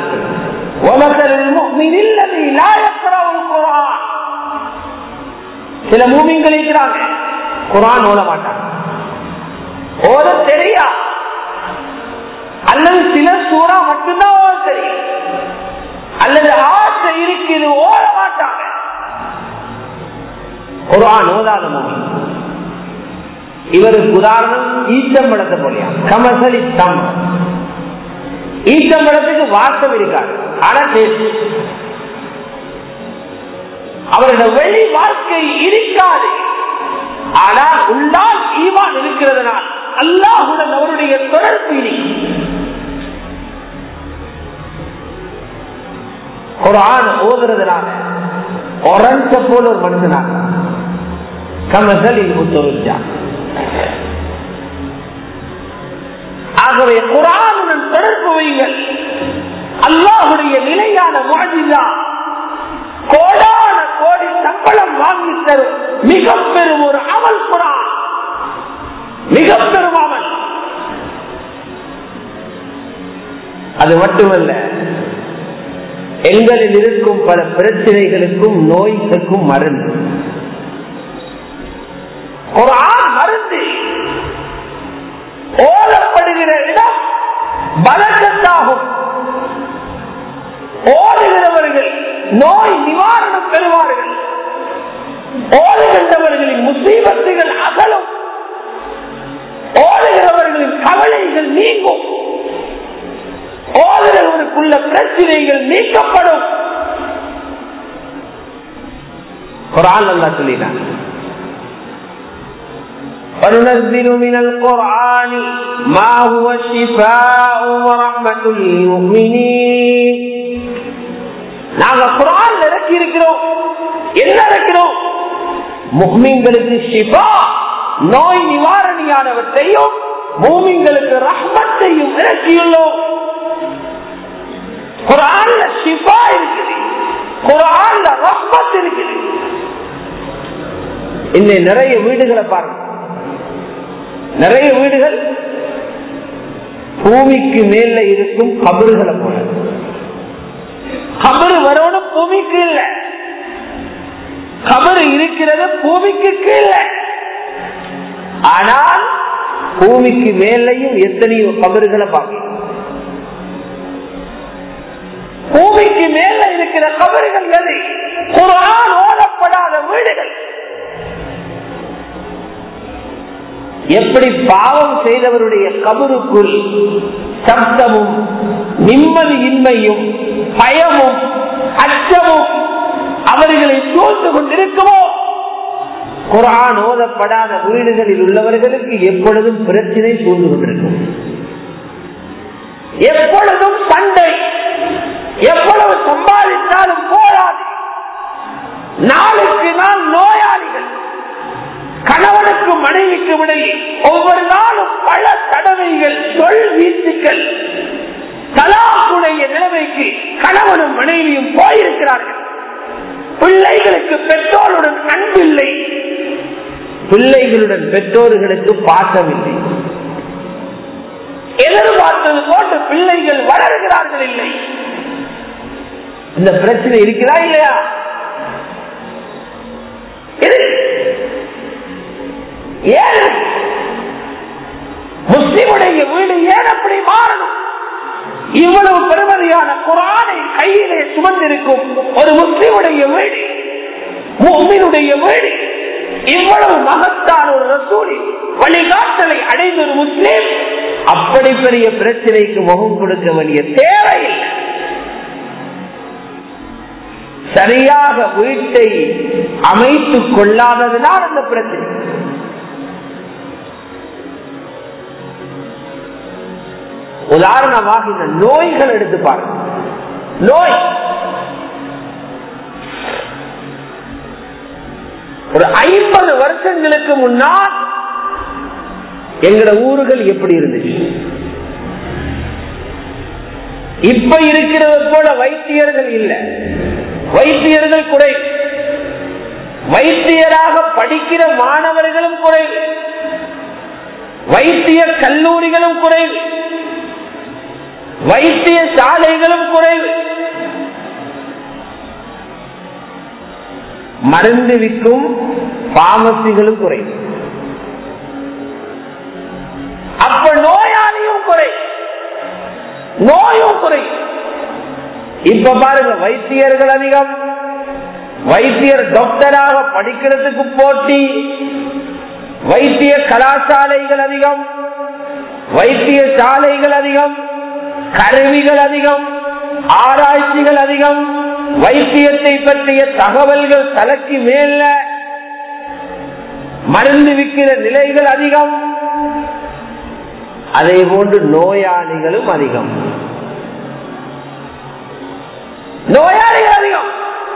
சில மூமிங்கள் இருக்கிறாங்க குரான் ஓத மாட்டாங்க ஓத தெரியா அல்லது சில சூறா மட்டும்தான் ஓத தெரியும் அல்லது ஆசை இருக்குது ஓட மாட்டாங்க குரான் ஓதாத மூமி இவருக்கு உதாரணம் ஈச்சம்பழத்தை போலியா கமசலி தம் ஈச்சம்பழத்துக்கு வாசம் இருக்காது ஆனா டேஸ்ட் அவருடைய வெளி வாழ்க்கை இருக்காது ஆனால் உள்ளால் ஈவான் இருக்கிறதுனால் அல்லாஹுடன் அவருடைய தொடர்பு ஒரு ஆண் ஓதுறதுனால ஒரஞ்ச போல ஒரு மனுஷனாக கமசலில் முத்தொருஜா ஆகவே குரானுடன் தொடர்பு வைங்கள் அல்லாஹுடைய நிலையான வாழ்விதா கோடான கோடி சம்பளம் வாங்கி தரும் மிக பெரும் ஒரு அமல் குரான் மிக பெரும் அமல் அது மட்டுமல்ல எங்களில் இருக்கும் பல பிரச்சனைகளுக்கும் நோய்களுக்கும் மருந்து ஒரு ஆண் மருந்து ஓதப்படுகிற இடம் பலக்கத்தாகும் ஓதுகிறவர்கள் நோய் நிவாரணம் பெறுவார்கள் ஓதுகின்றவர்களின் முசீபத்துகள் அகலும் ஓதுகிறவர்களின் கவலைகள் நீங்கும் ஓதுகிறவருக்குள்ள பிரச்சனைகள் நீக்கப்படும் ஒரு ஆள் நல்லா சொல்லினான் وننزل من القرآن ما هو شفاء ورحمة للمؤمنين நாங்க குரான் இறக்கி இருக்கிறோம் என்ன இருக்கிறோம் முஹ்மீன்களுக்கு ஷிஃபா நோய் நிவாரணியானவற்றையும் மூமிங்களுக்கு ரஹ்மத்தையும் இறக்கியுள்ளோம் குரான்ல ஷிஃபா இருக்குது குரான்ல ரஹ்மத் இருக்குது இன்னும் நிறைய வீடுகளை பாருங்க நிறைய வீடுகள் பூமிக்கு மேல இருக்கும் கபறுகளை போல கபரு வரணும் பூமிக்கு இல்ல கபரு இருக்கிறது பூமிக்கு கீழே ஆனால் பூமிக்கு மேலையும் எத்தனையோ கபறுகளை பார்க்கலாம் பூமிக்கு மேல இருக்கிற கபறுகள் எது குரான் ஓதப்படாத வீடுகள் எப்படி பாவம் செய்தவருடைய கபருக்குள் சப்தமும் நிம்மதியின்மையும் பயமும் அச்சமும் அவர்களை சூழ்ந்து கொண்டிருக்குமோ குரான் ஓதப்படாத வீடுகளில் உள்ளவர்களுக்கு எப்பொழுதும் பிரச்சனை சூழ்ந்து கொண்டிருக்கும் எப்பொழுதும் சண்டை எவ்வளவு சம்பாதித்தாலும் போராது நாளுக்கு நாள் நோயாளிகள் கணவனுக்கும் மனைவிக்கும் இடையே ஒவ்வொரு நாளும் பல தடவைகள் சொல் வீச்சுக்கள் தலாக்குடைய நிலைமைக்கு கணவனும் மனைவியும் போயிருக்கிறார்கள் பிள்ளைகளுக்கு பெற்றோருடன் அன்பில்லை பிள்ளைகளுடன் பெற்றோர்களுக்கு பாசமில்லை எதிர்பார்த்தது போன்று பிள்ளைகள் வளர்கிறார்கள் இல்லை இந்த பிரச்சனை இருக்கிறா இல்லையா ஏன் முஸ்லிமுடைய வீடு ஏன் அப்படி மாறணும் இவ்வளவு பெருமதியான குரானை கையிலே சுமந்திருக்கும் ஒரு முஸ்லிமுடைய வீடு முஸ்லிமுடைய வீடு இவ்வளவு மகத்தான ஒரு ரசூலி வழிகாட்டலை அடைந்த ஒரு முஸ்லீம் அப்படி பெரிய பிரச்சனைக்கு முகம் கொடுக்க வேண்டிய தேவையில்லை சரியாக வீட்டை அமைத்துக் கொள்ளாததுனால் அந்த பிரச்சனை உதாரணமாக இந்த நோய்கள் எடுத்து பாருங்க நோய் ஒரு ஐம்பது வருஷங்களுக்கு முன்னால் எங்கட ஊர்கள் எப்படி இருந்துச்சு இப்ப இருக்கிறத போல வைத்தியர்கள் இல்லை வைத்தியர்கள் குறை வைத்தியராக படிக்கிற மாணவர்களும் குறைவு வைத்திய கல்லூரிகளும் குறைவு வைத்திய சாலைகளும் குறைவு மருந்து விற்கும் பாமசிகளும் குறைவு அப்ப நோயாளியும் குறை நோயும் குறை இப்ப பாருங்க வைத்தியர்கள் அதிகம் வைத்தியர் டாக்டராக படிக்கிறதுக்கு போட்டி வைத்திய கலாசாலைகள் அதிகம் வைத்திய சாலைகள் அதிகம் கருவிகள் அதிகம் ஆராய்ச்சிகள் அதிகம் வைத்தியத்தை பற்றிய தகவல்கள் தலைக்கு மேல மருந்து விற்கிற நிலைகள் அதிகம் அதே போன்று நோயாளிகளும் அதிகம் நோயாளிகள் அதிகம்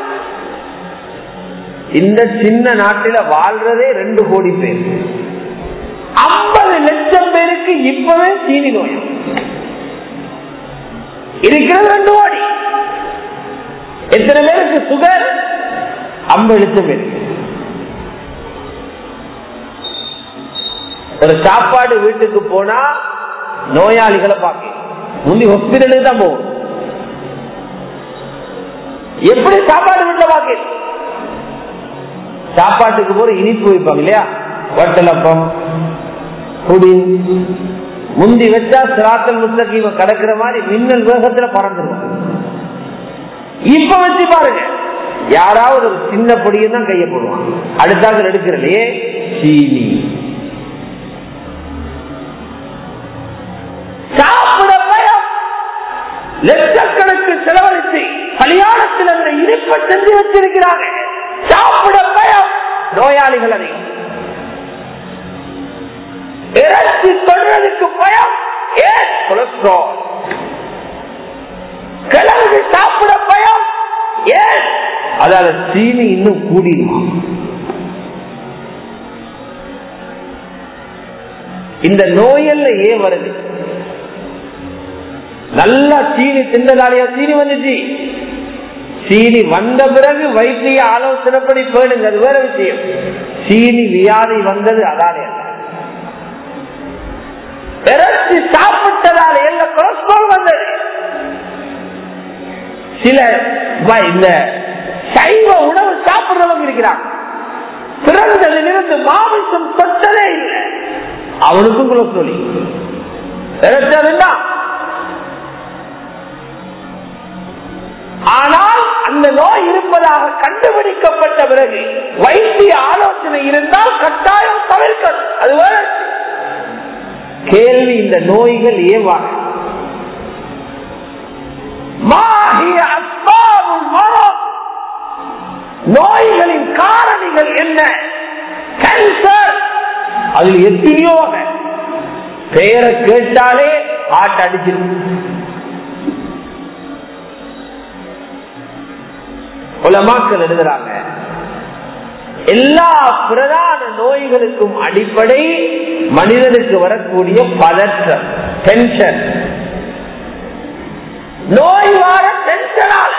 இந்த சின்ன நாட்டில வாழ்றதே ரெண்டு கோடி பேர் ஐம்பது லட்சம் பேருக்கு இப்பவே சீனி நோயம் இருக்கிறது ரெண்டு கோடி எத்தனை பேருக்கு சுகர் ஐம்பது லட்சம் பேர் ஒரு சாப்பாடு வீட்டுக்கு போனா நோயாளிகளை பார்க்க முந்தி ஹாஸ்பிட்டலுக்கு தான் போகும் எப்படி சாப்பாடு வீட்டுல பார்க்க சாப்பாட்டுக்கு போற இனிப்பு வைப்பாங்க இல்லையா வட்டலப்பம் புடின் முந்தி வச்சா சிராத்தல் முத்தகீவ கடக்கிற மாதிரி மின்னல் வேகத்துல பறந்துருவாங்க இப்ப வச்சு பாருங்க யாராவது ஒரு சின்ன பொடியை தான் கைய போடுவாங்க அடுத்தாக எடுக்கிறலையே சீனி சாப்பிட பயம் லட்சக்கணக்கு செலவழித்து கல்யாணத்தில் அந்த இனிப்பை செஞ்சு வச்சிருக்கிறாங்க சாப்பிட பயம் நோயாளிகள் அதிகம் இறைச்சி தொடுறதுக்கு பயம் ஏன் கொலஸ்ட்ரால் கிழங்கு சாப்பிட பயம் ஏன் அதால சீனி இன்னும் கூடிடுமா இந்த நோயல்ல ஏன் வருது நல்லா சீனி தின்றதாலையா சீனி வந்துச்சு சீனி வந்த பிறகு வைத்திய ஆலோசனைப்படி போயிடுங்க அது வேற விஷயம் சீனி வியாதி வந்தது அதாலே அல்ல இறைச்சி சாப்பிட்டதால என்ன கொலஸ்ட்ரால் வந்தது சில இந்த சைவ உணவு சாப்பிடுறவங்க இருக்கிறாங்க பிறந்ததிலிருந்து மாமிசம் தொட்டதே இல்லை அவனுக்கும் கொலஸ்ட்ரோலி இறைச்சதுன்னா ஆனால் அந்த நோய் இருப்பதாக கண்டுபிடிக்கப்பட்ட பிறகு வைத்திய ஆலோசனை இருந்தால் கட்டாயம் தவிர்க்கணும் அது வேற கேள்வி இந்த நோய்கள் ஏவாக நோய்களின் காரணிகள் என்ன கேன்சர் அதில் எத்தனையோ வகை பெயரை கேட்டாலே ஆட்டு அடிச்சிருக்கும் உலமாக்கள் எழுதுறாங்க எல்லா பிரதான நோய்களுக்கும் அடிப்படை மனிதனுக்கு வரக்கூடிய பதற்றம் டென்ஷன் நோய் வார டென்ஷனால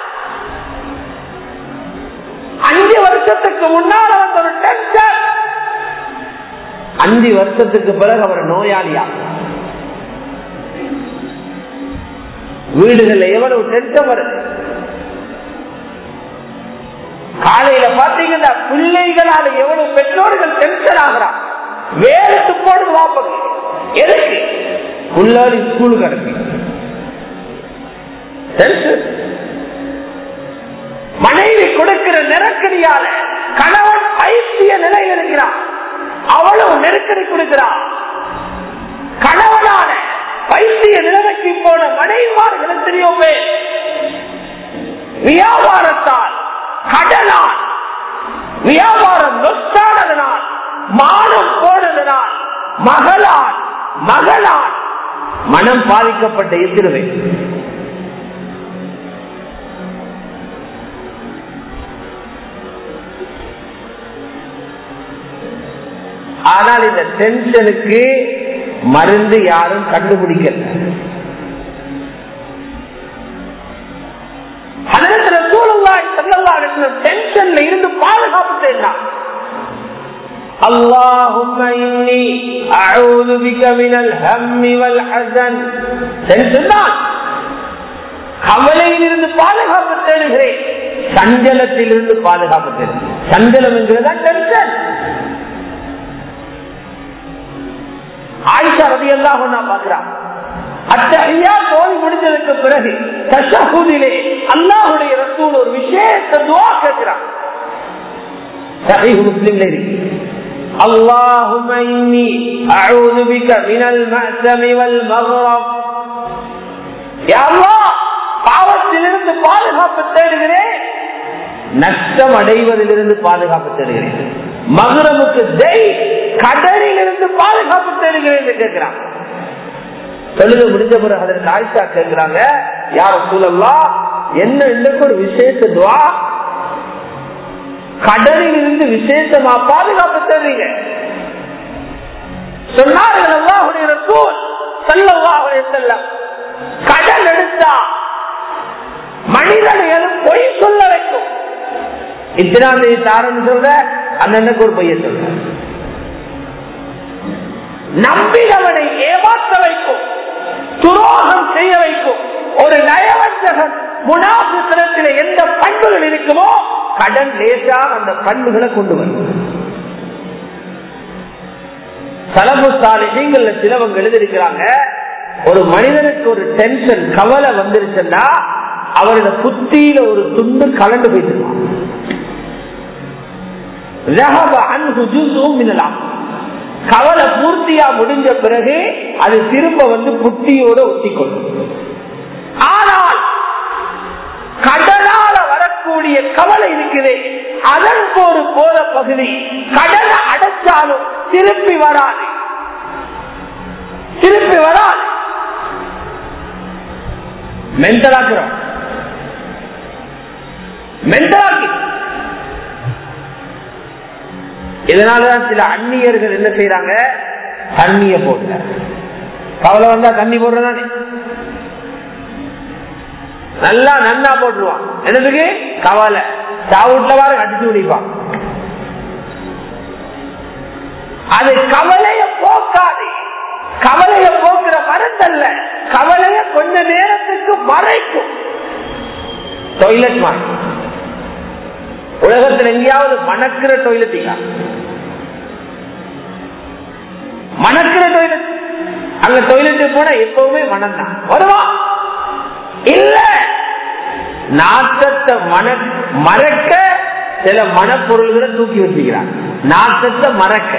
அஞ்சு வருஷத்துக்கு முன்னால் வந்த ஒரு டென்ஷன் அஞ்சு வருஷத்துக்கு பிறகு அவர் நோயாளியா வீடுகள்ல எவ்வளவு டென்ஷன் வருது காலையில பாத்தீங்கன்னா பிள்ளைகளால எவ்வளவு பெற்றோர்கள் டென்ஷன் ஆகிறான் வேலைக்கு போடு வாப்பது எதுக்கு உள்ளாடி ஸ்கூலுக்கு அனுப்பி மனைவி கொடுக்கிற நெருக்கடியால கணவன் பைத்திய நிலையில் இருக்கிறான் அவ்வளவு நெருக்கடி கொடுக்கிறான் கணவனான பைத்திய நிலைமைக்கு போன மனைவிமார்கள் எத்தனையோ பேர் வியாபாரத்தால் கடனால் வியாபாரம் நொத்தானதனால் மானம் போனதனால் மகளால் மகளால் மனம் பாதிக்கப்பட்ட எத்திரவை ஆனால் இந்த டென்ஷனுக்கு மருந்து யாரும் கண்டுபிடிக்கல டென்ஷன்ல இருந்து பாதுகாப்பு செய்யலாம் اللهم إني أعوذ بك من الهم والحزن சொன்னான் கவலையிலிருந்து பாதுகாப்பு தேடுகிறேன் சஞ்சலத்திலிருந்து பாதுகாப்பு தேடுகிறேன் சஞ்சலம் என்கிறதா டென்ஷன் ஆயிஷா ரதி எல்லாம் நான் பார்க்கிறான் அத்தகையா தோல் முடிஞ்சதுக்கு பிறகு தஷஹுதிலே அல்லாஹுடைய ரசூல் ஒரு விசேஷ துவா கேட்கிறான் முஸ்லிம்ல இருக்கு اللهم إني أعوذ بك من المأثم والمغرب يا الله பாவத்திலிருந்து பாதுகாப்பு தேடுகிறேன் நஷ்டம் அடைவதிலிருந்து பாதுகாப்பு தேடுகிறேன் மகுரமுக்கு ஜெய் கடலிலிருந்து பாதுகாப்பு தேடுகிறேன் என்று கேட்கிறான் தொழுது முடிஞ்ச பிறகு அதற்கு ஆயிஷா கேட்கிறாங்க யார சூழல்லா என்ன இன்னைக்கு ஒரு விசேஷ துவா கடலில் இருந்து விசேஷமா பாதுகாப்பு தேடுறீங்க சொன்னார்கள் அல்லாஹுடைய ரசூல் ஸல்லல்லாஹு செல்லம் கடல் எடுத்தா மனிதனை அது பொய் சொல்ல வைக்கும் இத்தனாம் தேதி தாரன்னு சொல்ற அண்ணனுக்கு ஒரு பொய்ய சொல்ற நம்பினவனை ஏமாற்ற வைக்கும் துரோகம் செய்ய வைக்கும் ஒரு நயவஞ்சகன் முனாசித்தனத்தில் எந்த பண்புகள் இருக்குமோ கடன் லேசா அந்த பண்புகளை கொண்டு வரும் தலபுஸ்தாலிகள்ல சிலவங்க எழுதியிருக்கிறாங்க ஒரு மனிதனுக்கு ஒரு டென்ஷன் கவலை வந்துருச்சுன்னா அவரோட புத்தியில ஒரு துண்டு கலந்து போயிட்டு கவலை பூர்த்தியா முடிஞ்ச பிறகு அது திரும்ப வந்து புத்தியோட ஒட்டிக்கொள்ளும் ஆனால் கடலால வரக்கூடிய கவலை இருக்குது அதன் ஒரு போற பகுதி கடலை அடைச்சாலும் திருப்பி வராது திருப்பி வராது மென்டலாக்குறோம் மென்டலாக்கி இதனாலதான் சில அந்நியர்கள் என்ன செய்யறாங்க தண்ணிய போடுற கவலை வந்தா தண்ணி போடுறதானே நல்லா நன்னா போட்டுருவான் என்னதுக்கு கவலை சாவுட்ல வார அடிச்சு முடிப்பான் அது கவலைய போக்காது கவலைய போக்குற மருந்தல்ல கவலைய கொஞ்ச நேரத்துக்கு மறைக்கும் டொய்லெட் மாதிரி உலகத்தில் எங்கேயாவது மணக்கிற டொய்லெட்டிங்க மணக்கிற டொய்லெட் அங்க டொய்லெட் போனா எப்பவுமே மனம் தான் வருவான் இல்ல நாட்டத்தை மன மறக்க சில மனப்பொருள்களை தூக்கி வச்சுக்கிறான் நாட்டத்தை மறக்க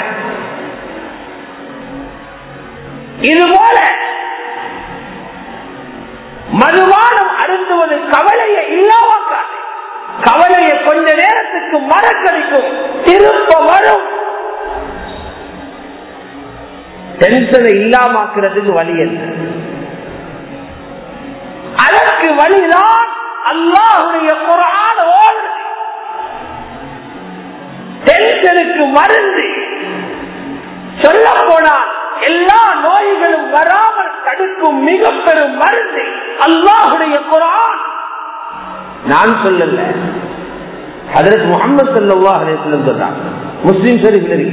இது போல மதுவானம் அருந்துவது கவலையை இல்லாமக்காது கவலையை கொஞ்ச நேரத்துக்கு மறக்கடிக்கும் திரும்ப வரும் டென்ஷனை இல்லாமக்கிறதுக்கு வழி என்ன அதற்கு வழிதான் அல்லாஹுடைய குரான ஓடுறது டென்ஷனுக்கு மருந்து சொல்ல போனால் எல்லா நோய்களும் வராமல் தடுக்கும் மிக பெரும் மருந்து அல்லாஹுடைய குரான் நான் சொல்லல அதற்கு முகமது சல்லா அலிஸ்லம் சொல்றாங்க முஸ்லீம் ஷரீஃபில் இருக்கு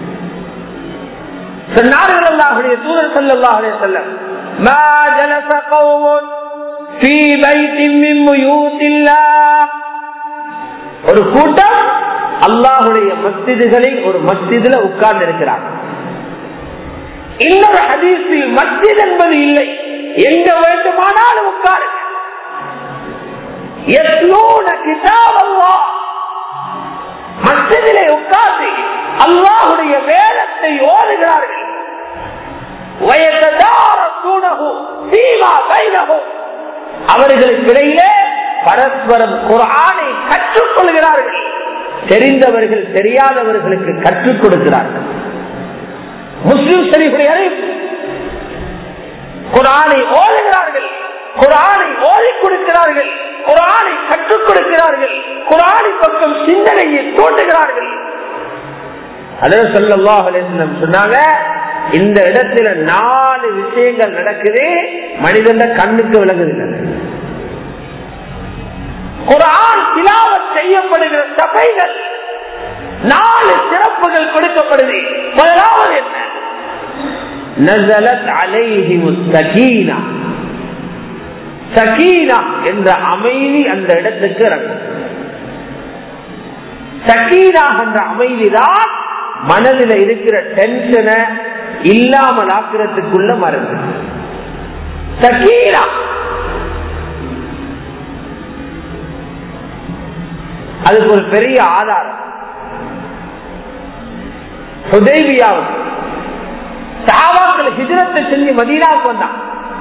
சொன்னார்கள் அல்லாஹுடைய தூதர் சல்லா அலே செல்லம் ما جلس قوم في بيت من بيوت الله ஒரு கூட்டம் அல்லாஹுடைய மஸ்ஜிதுகளில் ஒரு மஸ்ஜிதுல உட்கார்ந்து இருக்கிறார் இன்னொரு ஹதீஸில் மஸ்ஜித் என்பது இல்லை எங்க வேண்டுமானாலும் உட்காருங்க மஸ்ஜிதிலே உட்கார்ந்து அல்லாஹுடைய வேதத்தை ஓதுகிறார்கள் அவர்களுக்கு இடையிலே பரஸ்பரம் குரானை கற்றுக் கொள்கிறார்கள் தெரிந்தவர்கள் தெரியாதவர்களுக்கு கற்றுக் கொடுக்கிறார்கள் முஸ்லிம் ஷரீஃபுடைய அறிவிப்பு குரானை ஓதுகிறார்கள் குரானை ஓதிக் கொடுக்கிறார்கள் குரானை கற்றுக் கொடுக்கிறார்கள் குரானை பக்கம் சிந்தனையை தோன்றுகிறார்கள் அதில் சொல்லா சொன்னாங்க இந்த இடத்துல நாலு விஷயங்கள் நடக்குது மனிதன் கண்ணுக்கு விளங்குகின்றன குரான் திலாவத் செய்யப்படுகிற சபைகள் நாலு சிறப்புகள் கொடுக்கப்படுது முதலாவது என்ன நசலத் அலைஹிமு சகீனா சகீனா என்ற அமைதி அந்த இடத்துக்கு இறங்கும் சகீனா என்ற அமைதிதான் மனதில் இருக்கிற டென்ஷனை இல்லாமல் ஆக்கிறதுக்குள்ள மருந்து சகீனா அதுக்கு ஒரு பெரிய ஆதாரம் ஹுதைபியாவுக்கு சாவாக்கள் ஹிஜரத்தை செஞ்சு மதீனாவுக்கு வந்தான்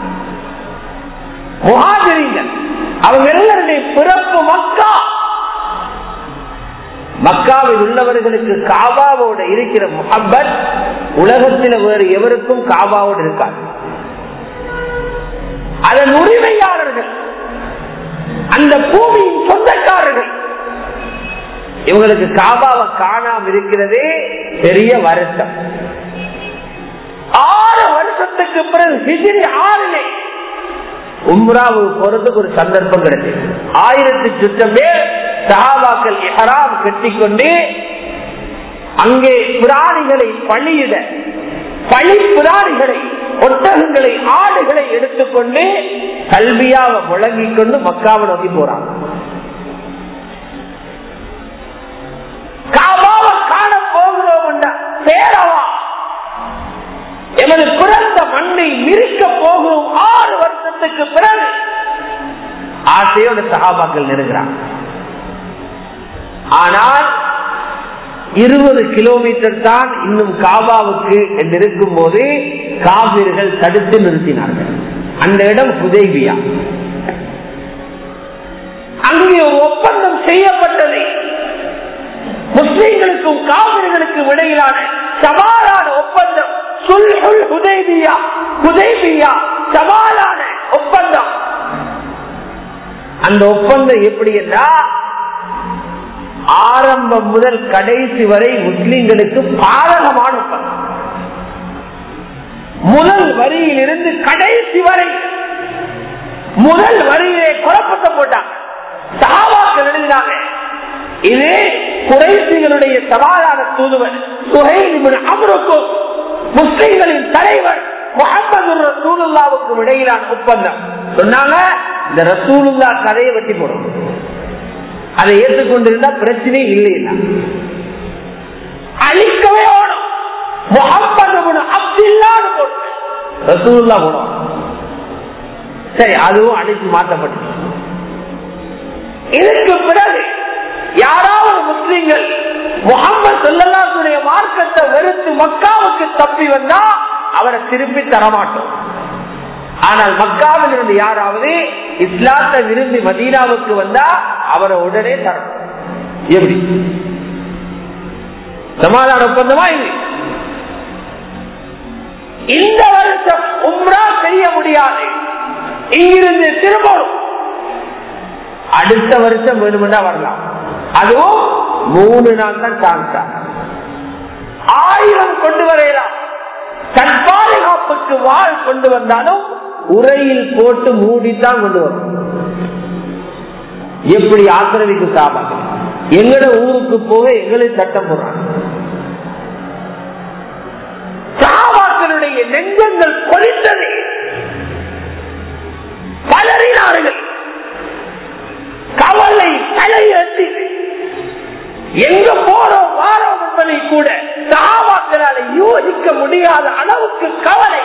முகாஜரிங்கள் அவங்க எல்லாருடைய பிறப்பு மக்கா மக்காவில் உள்ளவர்களுக்கு காபாவோட இருக்கிற முகப்பத் உலகத்தில் வேறு எவருக்கும் காபாவோடு இருக்காது அதன் உரிமையாளர்கள் அந்த பூமியின் சொந்தக்காரர்கள் இவங்களுக்கு காபாவை காணாம இருக்கிறதே பெரிய வருஷம் ஆறு வருஷத்துக்கு பிறகு ஹிஜிரி ஆறிலே உம்ராவுக்கு போறதுக்கு ஒரு சந்தர்ப்பம் கிடைச்சது ஆயிரத்தி சுற்றம் பேர் சஹாபாக்கள் இஹராம் கட்டிக்கொண்டு அங்கே பிராணிகளை பழியிட பழி பிராணிகளை ஒட்டகங்களை ஆடுகளை எடுத்துக்கொண்டு கல்வியாவை முழங்கிக் கொண்டு மக்காவை நோக்கி போறாங்க காபாவை காண போகிறோம் சேரவா எமது பிறந்த மண்ணை மிரிக்க போகிறோம் ஆறு வருஷத்துக்கு பிறகு ஆசையோட சகாபாக்கள் நெருங்கிறாங்க ஆனால் இருபது கிலோமீட்டர் தான் இன்னும் காபாவுக்கு என்று இருக்கும் போது காவிர்கள் தடுத்து நிறுத்தினார்கள் அந்த இடம் புதைவியா அங்கே ஒரு ஒப்பந்தம் செய்யப்பட்டது முஸ்லிம்களுக்கும் காவிர்களுக்கும் இடையிலான சவாலான ஒப்பந்தம் சுல்ஹுல் ஹுதைபியா ஹுதைபியா சவாலான ஒப்பந்தம் அந்த ஒப்பந்தம் எப்படி என்றால் ஆரம்பம் முதல் கடைசி வரை முஸ்லிம்களுக்கு பாதகமான ஒப்பந்தம் முதல் வரியிலிருந்து கடைசி வரை முதல் வரியிலே குழப்பத்தை போட்டாங்க சகாபாக்கள் எழுதினாங்க இது குறைசிகளுடைய சவாலான தூதுவர் சுகைல் அமருக்கும் முஸ்லிம்களின் தலைவர் முகமது ரசூலுல்லாவுக்கும் இடையிலான ஒப்பந்தம் சொன்னாங்க இந்த ரசூலுல்லா கதையை வெட்டி போடும் அதை ஏற்றுக்கொண்டிருந்தா பிரச்சனை இல்லையா அழிக்கவே ஓடும் முகமது அப்துல்லான்னு போட்டு ரசூலுல்லா போடும் சரி அதுவும் அழிச்சு மாற்றப்பட்டு இதற்கு பிறகு யாராவது முஸ்லிம்கள் முகமது சொல்லலாத்துடைய மார்க்கத்தை வெறுத்து மக்காவுக்கு தப்பி வந்தா அவரை திருப்பி தரமாட்டோம் ஆனால் மக்காவில் இருந்து யாராவது இஸ்லாத்தை விரும்பி மதீனாவுக்கு வந்தா அவரை உடனே தரணும் எப்படி சமாதான ஒப்பந்தமா இது இந்த வருஷம் உம்ரா செய்ய முடியாது இங்கிருந்து திரும்பணும் அடுத்த வருஷம் வேணுமெண்டா வரலாம் அதுவும் மூணு நாள் தான் சான்ஸ் ஆயிரம் கொண்டு வரையலாம் தன் பாதுகாப்புக்கு வாழ் கொண்டு வந்தாலும் உரையில் போட்டு மூடித்தான் கொண்டு வரும் எப்படி ஆக்கிரமிக்கு சாபாங்க எங்கட ஊருக்கு போக எங்களுக்கு சட்டம் போடுறாங்க சாபாக்களுடைய நெஞ்சங்கள் கொலித்தது பலரினார்கள் கவலை தலையெழுத்து எங்க போறோம் வாரோம் என்பதை கூட சாபாக்களால யோசிக்க முடியாத அளவுக்கு கவலை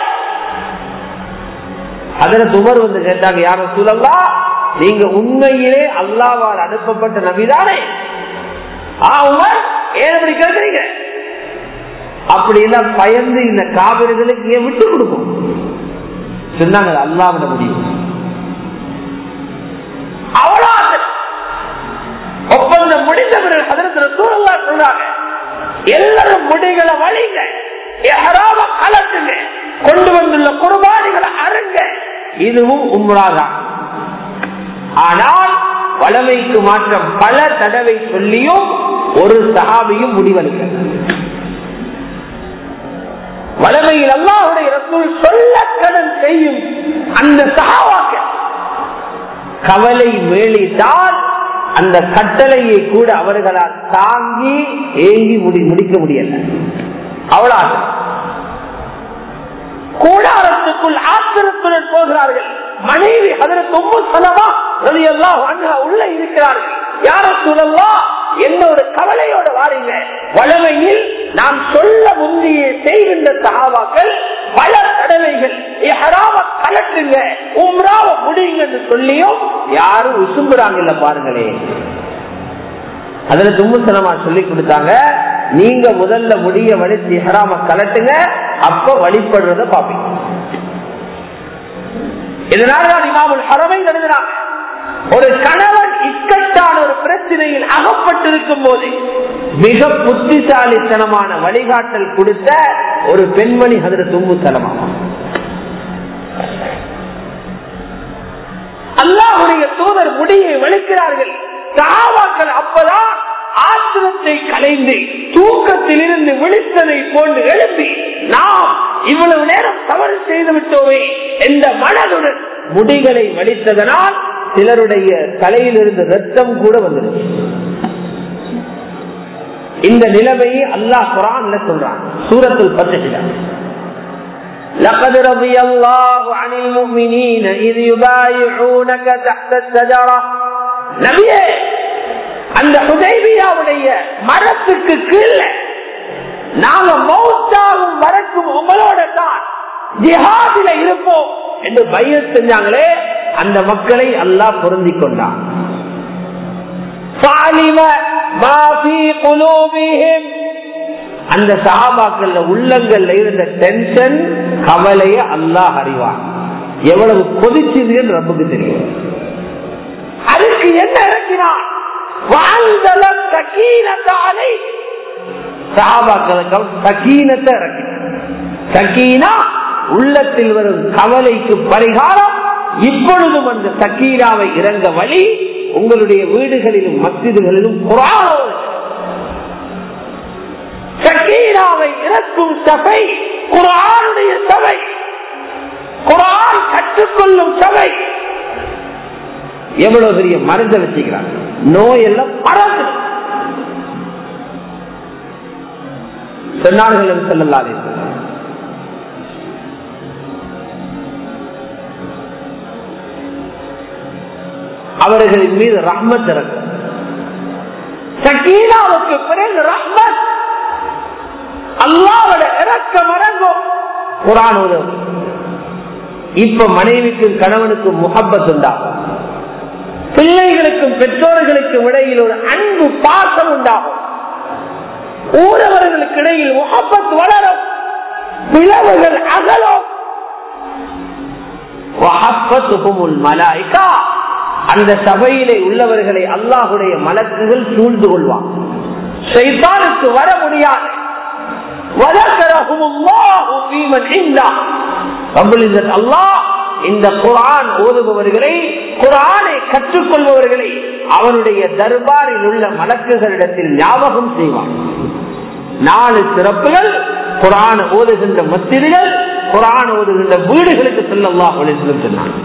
அதுல துமர் வந்து கேட்டாங்க யாரும் சொல்லலா நீங்க உண்மையிலே அல்லாவால் அனுப்பப்பட்ட நபிதானே உமர் ஏன் அப்படி கேட்கறீங்க அப்படின்னா பயந்து இந்த காவிரிகளுக்கு ஏன் விட்டு கொடுக்கும் சொன்னாங்க அல்லாவிட முடியும் அவ்வளவு ஒப்பந்தம் முடிந்தவர்கள் அதற்கு சூழலா சொல்றாங்க எல்லாரும் முடிகளை வழிங்க எஹராம கலட்டுங்க கொண்டு வந்துள்ள குர்பானிகளை அருங்க இதுவும் உம்ராதான் ஆனால் வளமைக்கு மாற்றம் பல தடவை சொல்லியும் ஒரு சகாபியும் முடிவளிக்க வளமையில் அல்லாஹுடைய ரசூல் சொல்ல கடன் செய்யும் அந்த சகாவாக்க கவலை மேலிட்டால் அந்த கட்டளையை கூட அவர்களால் தாங்கி ஏங்கி முடி முடிக்க முடியல அவ்வளவு கூடாரத்துக்குள் ஆத்திரத்துடன் போகிறார்கள் மனைவி அதற்கு உம்மு சலமா எல்லாம் உள்ள இருக்கிறார்கள் யார சொல்லலாம் என்னோட கவலையோட வாரீங்க வளமையில் நாம் சொல்ல முந்திய செய்கின்ற சகாபாக்கள் பல தடவைகள் ஹராம கலட்டுங்க உம்ராவ முடியுங்கன்னு சொல்லியும் யாரும் உசும்புறாங்க இல்ல பாருங்களே அதுல தும்முசனமா சொல்லி கொடுத்தாங்க நீங்க முதல்ல முடிய வலிச்சு ஹராம கலட்டுங்க அப்ப வழிபடுறத பாப்பீங்க இதனால்தான் இமாமுல் ஹரமை எழுதினாங்க ஒரு கணவன் இக்கட்டான ஒரு பிரச்சனையில் அகப்பட்டிருக்கும் போது மிக புத்திசாலித்தனமான வழிகாட்டல் கொடுத்த ஒரு பெண்மணி அதில் தும்பு தலமா அல்லாஹுடைய தூதர் முடியை வலிக்கிறார்கள் சகாபாக்கள் அப்பதான் ஆத்திரத்தை கலைந்து தூக்கத்திலிருந்து விழித்ததை போன்று எழுப்பி நாம் இவ்வளவு நேரம் தவறு செய்து விட்டோமே என்ற மனதுடன் முடிகளை வலித்ததனால் சிலருடைய தலையில் இருந்த ரத்தம் கூட வந்துருச்சு இந்த நிலைமையை அல்லாஹ் குரான்ல சொல்றான் சூரத்தில் பத்துக்கிறார் لقد رضي الله عن المؤمنين إذ يبايعونك تحت الشجرة நபியே அந்த ஹுதைபியாவுடைய மரத்துக்கு கீழே நாங்க மௌத்தாகும் வரைக்கும் உங்களோட தான் ஜிஹாதில இருப்போம் என்று பையன் செஞ்சாங்களே அந்த மக்களை அல்லாஹ் பொருந்தி கொண்டான் அந்த சகாபாக்கள்ல உள்ளங்கள்ல இருந்த டென்ஷன் கவலைய அல்லாஹ் அறிவான் எவ்வளவு கொதிச்சதுன்னு ரப்புக்கு தெரியும் அதுக்கு என்ன இறக்கினான் வாழ்ந்தலம் சக்கீனத்தாலை சகாபாக்களுக்கு சக்கீனத்தை இறக்கினான் சக்கீனா உள்ளத்தில் வரும் கவலைக்கு பரிகாரம் இப்பொழுதும் அந்த சக்கீராவை இறங்க வழி உங்களுடைய வீடுகளிலும் மசிதுகளிலும் குரானோ சக்கீராவை இறக்கும் சபை குரானுடைய சபை குரான் கற்றுக்கொள்ளும் சபை எவ்வளவு பெரிய மருந்து வச்சுக்கிறாங்க நோயெல்லாம் பறந்து சொன்னார்கள் செல்லல்லாதே அவர்களின் மீது ரஹ்மத் இறக்கும் சக்கீனாவுக்கு பிறகு ரஹ்மத் அல்லாவோட இறக்கம் இறங்கும் குரான் உதவும் இப்ப மனைவிக்கும் கணவனுக்கும் முகப்பத் உண்டாகும் பிள்ளைகளுக்கும் பெற்றோர்களுக்கும் இடையில் ஒரு அன்பு பாசம் உண்டாகும் ஊரவர்களுக்கு இடையில் முகப்பத் வளரும் பிளவுகள் அகலும் மலாய்க்கா அந்த சபையிலே உள்ளவர்களை அல்லாஹுடைய மலக்குகள் சூழ்ந்து கொள்வான் சைத்தானுக்கு வர முடியாது அல்லாஹ் இந்த குரான் ஓதுபவர்களை குரானை கற்றுக்கொள்பவர்களை அவனுடைய தர்பாரில் உள்ள மலக்குகளிடத்தில் ஞாபகம் செய்வான் நாலு சிறப்புகள் குரான் ஓதுகின்ற மத்திரிகள் குரான் ஓதுகின்ற வீடுகளுக்கு செல்லல்லாஹ் சொன்னான்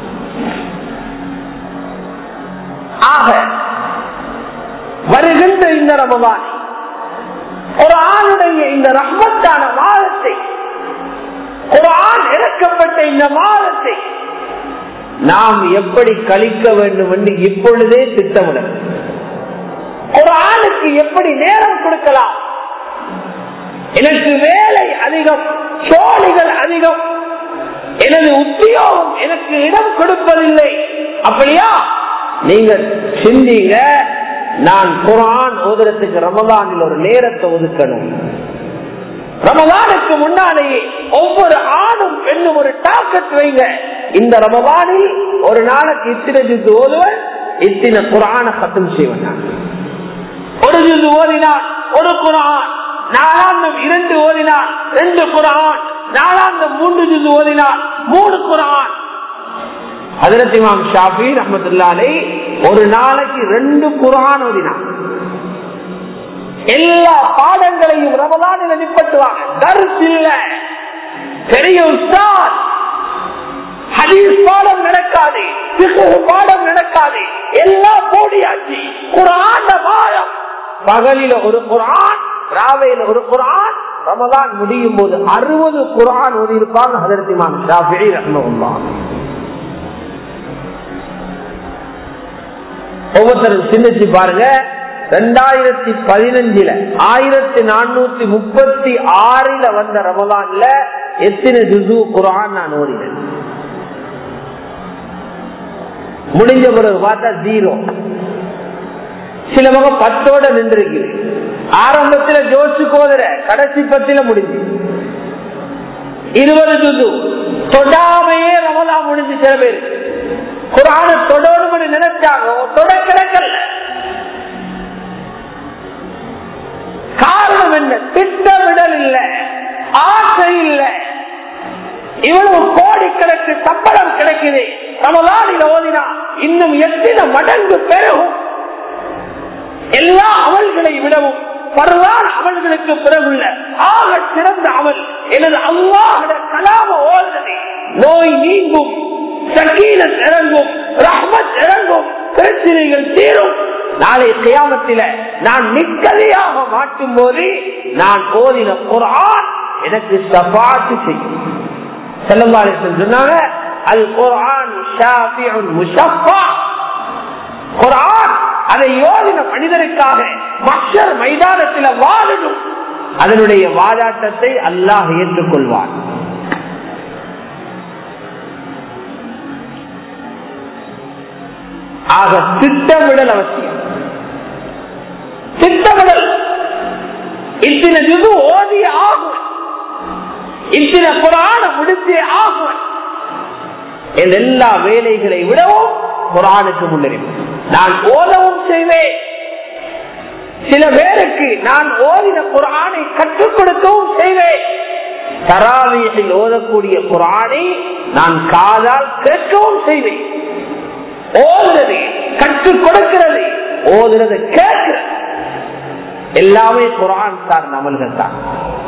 ஆக வருகின்ற இந்த ரமவான் குரானுடைய இந்த ரஹ்மத்தான மாதத்தை குரான் இறக்கப்பட்ட இந்த மாதத்தை நாம் எப்படி கழிக்க வேண்டும் என்று இப்பொழுதே திட்டமிட குரானுக்கு எப்படி நேரம் கொடுக்கலாம் எனக்கு வேலை அதிகம் சோழிகள் அதிகம் எனது உத்தியோகம் எனக்கு இடம் கொடுப்பதில்லை அப்படியா நீங்க சிந்திங்க நான் குரான் ஓதுறதுக்கு ரமதானில் ஒரு நேரத்தை ஒதுக்கணும் ரமதானுக்கு முன்னாலேயே ஒவ்வொரு ஆணும் பெண்ணும் ஒரு டாக்கெட் வைங்க இந்த ரமதானில் ஒரு நாளைக்கு இத்தனை ஜித்து ஓதுவன் இத்தனை குரான சத்தம் செய்வன் நான். ஒரு ஜித்து ஓதினான் ஒரு குரான் நாலாந்தம் இரண்டு ஓதினான் ரெண்டு குரான் நாலாந்தம் மூன்று ஜித்து ஓதினான் மூணு குரான் ஹதரத் இமாம் ஷாஃபி ரஹமத்துல்லாலே ஒரு நாளைக்கு ரெண்டு குரான் ஓதினான் எல்லா பாடங்களையும் ரமதானில் நிப்பட்டுவாங்க தர்ஸ் இல்ல பெரிய உஸ்தாத் ஹதீஸ் பாடம் நடக்காது பிக்ஹ் பாடம் நடக்காது எல்லாம் போடியாச்சு குரான் மாதம் பகலில ஒரு குரான் ராவையில ஒரு குரான் ரமதான் முடியும் போது அறுபது குரான் ஓதி இருப்பாங்க ஹதரத்திமான் ஷாஃபி ரஹ்மத்துல்லாஹ் ஒவ்வொருத்தரும் சிந்திச்சு பாருங்க ரெண்டாயிரத்தி பதினஞ்சுல ஆயிரத்தி நானூத்தி முப்பத்தி ஆறுல வந்த ரமலான்ல எத்தனை ஜுசு குரான் நான் ஓடினேன் முடிஞ்ச பிறகு பார்த்தா ஜீரோ சில பக்கம் பத்தோட நின்று ஆரம்பத்துல ஜோசு கோதர கடைசி பத்தில முடிஞ்சு இருபது ஜுசு தொடாமையே ரமலா முடிஞ்சு சில பேர் குரான தொடணும்னு நினைச்சாங்க தொட கிடக்கல காரணம் என்ன திட்டமிடல் இல்ல ஆசை இல்ல இவ்வளவு கோடிக்கணக்கு சம்பளம் கிடைக்குது ரமலானில் ஓதினா இன்னும் எத்தனை மடங்கு பெருகும் எல்லா அமல்களை விடவும் பரவான அமல்களுக்கு பிறகுள்ள ஆக சிறந்த அமல் எனது அல்லாஹட கலாம ஓடுறது நோய் நீங்கும் சக்கீனத் இறங்கும் ரஹ்மத் இறங்கும் பிரச்சனைகள் தீரும் நாளை கியாமத்தில நான் நிக்கதையாக மாட்டும் போது நான் ஓதின குரான் எனக்கு சபாத்து செய்யும் செல்லம்பாலேசன் சொன்னாங்க அது குரான் குரான் அதை யோகின மனிதனுக்காக மக்சர் மைதானத்தில் வாழணும் அதனுடைய வாதாட்டத்தை அல்லாஹ் ஏற்றுக்கொள்வான் ஆக திட்டமிடல் அவசியம் திட்டமிடல் இத்தனை ஜுது ஓதிய ஆகும் இத்தனை புராண முடித்தே ஆகும் என் எல்லா வேலைகளை விடவும் குரானுக்கு முன்னுரிமை நான் ஓதவும் செய்வேன் சில பேருக்கு நான் ஓதின குரானை கற்றுக் கொடுக்கவும் செய்வேன் தராவியில் ஓதக்கூடிய குரானை நான் காதால் கேட்கவும் செய்வேன் ஓதுறது கற்றுக் கொடுக்கிறது ஓதுறது கேட்கிறது எல்லாமே குரான் சார்ந்த அமல்கள் தான்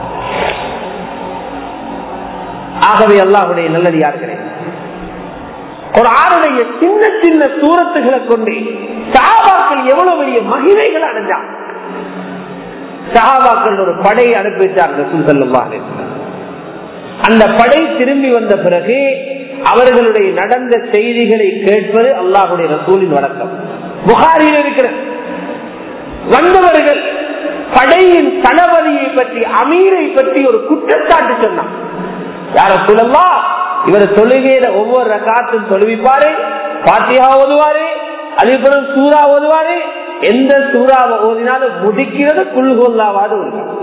ஆகவே அல்லாஹுடைய நல்லடியார்களே குரானுடைய சின்ன சின்ன சூரத்துகளை கொண்டு சஹாபாக்கள் எவ்வளவு பெரிய மகிழ்ச்சிகள் அடைஞ்சாங்க சஹாபாக்கள் ஒரு படை அனுப்பி வச்சாங்க அந்த படை திரும்பி வந்த பிறகு அவர்களுடைய நடந்த செய்திகளை கேட்பது அல்லாஹுடைய ரசூலின் வழக்கம் புகாரில் இருக்கிறது வந்தவர்கள் படையின் தளபதியை பற்றி அமீரை பற்றி ஒரு குற்றச்சாட்டு சொன்னான் யார சொல்லலாம் இவர் தொழுகையில ஒவ்வொரு ரகாத்தும் தொழுவிப்பாரு பாத்தியா ஓதுவாரு அதே போல சூறா ஓதுவாரு எந்த சூறாவை ஓதினாலும் முடிக்கிறது குல்கொல்லாவாது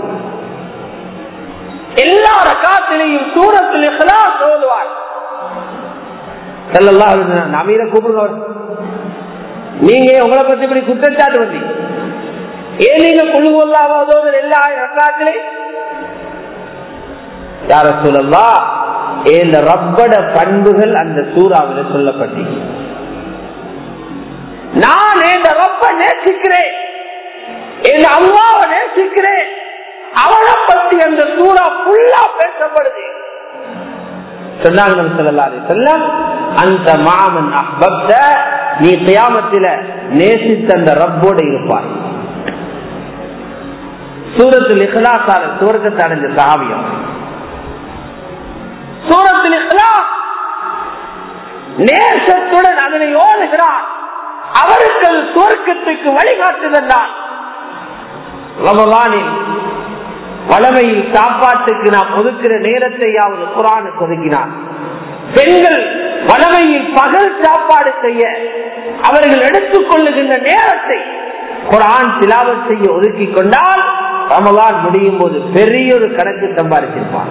எல்லா ரகாத்திலையும் சூரத்தில் ஓதுவார் அமீர கூப்பிடுங்க நீங்க உங்களை பத்தி இப்படி குற்றச்சாட்டு வந்தீங்க ஏன் நீங்க குழுகொல்லாவதோ எல்லா ரகாத்திலே யார சொல்லலாம் இந்த ரப்பட பண்புகள் அந்த சூறாவில் சொல்லப்பட்டு நான் இந்த ரப்ப நேசிக்கிறேன் இந்த அம்மாவை நேசிக்கிறேன் அவனை பத்தி அந்த சூறா ஃபுல்லா பேசப்படுது சொன்னாங்க அந்த மாமன் அஹ்பப்த நீ தியாமத்தில நேசித்த அந்த ரப்போட இருப்பார் சூரத்தில் இஹ்லாசார சூரத்தை அடைஞ்ச சாவியம் சூரத்தில் இஸ்லாம் நேசத்துடன் அதனை ஓடுகிறார் அவருக்கு அது சுவர்க்கத்துக்கு வழிகாட்டுதென்றால் ரமலானில் வளமையில் சாப்பாட்டுக்கு நாம் ஒதுக்கிற நேரத்தையாவது குரானுக்கு ஒதுக்கினார் பெண்கள் வளமையில் பகல் சாப்பாடு செய்ய அவர்கள் எடுத்துக் கொள்ளுகின்ற நேரத்தை குரான் சிலாவத் செய்ய ஒதுக்கி கொண்டால் ரமலான் முடியும் போது பெரிய ஒரு கணக்கு சம்பாதிச்சிருப்பார்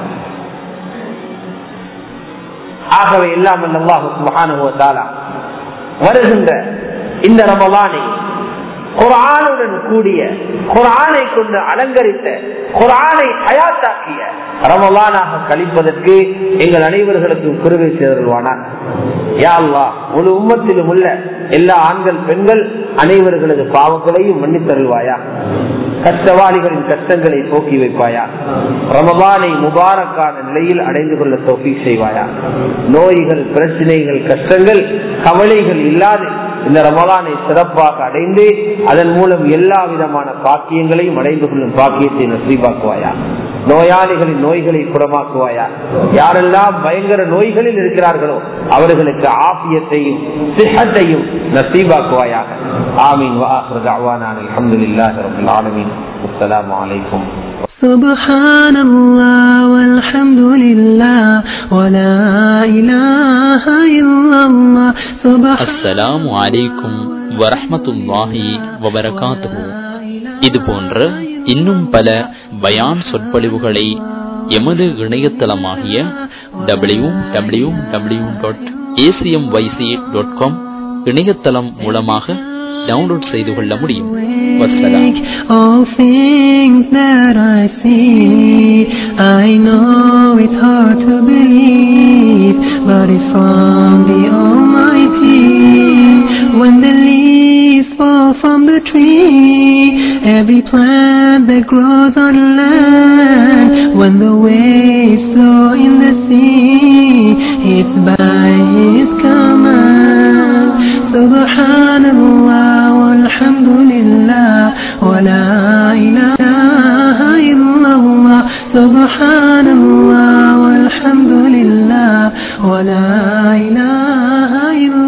ஆகவே எல்லாம் மகானுவத்தாலா வருகின்ற இந்த ரமலானை குரானுடன் கூடிய குரானை கொண்டு அலங்கரித்த குரானை ஹயாத்தாக்கிய ரமலானாக கழிப்பதற்கு எங்கள் அனைவர்களுக்கும் குருவை சேர்வானார் யா அல்லாஹ் முழு உம்மத்திலும் உள்ள எல்லா ஆண்கள் பெண்கள் அனைவர்களது பாவங்களையும் மன்னித்தருள்வாயா கஷ்டவாளிகளின் கஷ்டங்களை போக்கி வைப்பாயா ரமபானை முபாரக்கான நிலையில் அடைந்து கொள்ள தோப்பி செய்வாயா நோய்கள் பிரச்சனைகள் கஷ்டங்கள் கவலைகள் இல்லாது இந்த ரமலானை சிறப்பாக அடைந்து அதன் மூலம் எல்லா விதமான பாக்கியங்களையும் அடைந்து கொள்ளும் பாக்கியத்தை நசீபாக்குவாயா நோயாளிகளின் நோய்களை குணமாக்குவாயா யாரெல்லாம் பயங்கர நோய்களில் இருக்கிறார்களோ அவர்களுக்கு ஆபியத்தையும் சிஹத்தையும் நசீபாக்குவாயாக ஆமீன் வாஹர் தாவானான் அல்ஹம்துலில்லாஹி ரப்பில் ஆலமீன் அஸ்ஸலாமு அலைக்கும் سبحان الله والحمد لله ولا إله إلا الله سبحان அஸ்ஸலாமு அலைக்கும் வரஹ்மத்துல்லாஹி வபரகாத்துஹு இது போன்ற இன்னும் பல பயான் சொற்பொழிவுகளை எமது இணையதளமாகிய W W W dot ACM YC dot com இணையதளம் மூலமாக டவுன்லோட் செய்து கொள்ள முடியும் வசலாம் All things that I see, I know it's hard to believe, but it's from the Almighty. When the leaves fall from the tree, every plant that grows on land, when the waves flow in the sea, it's by His command. Subhanallah, walhamdulillah, wa la ilaha illallah. Subhanallah, walhamdulillah, wa la ilaha illallah.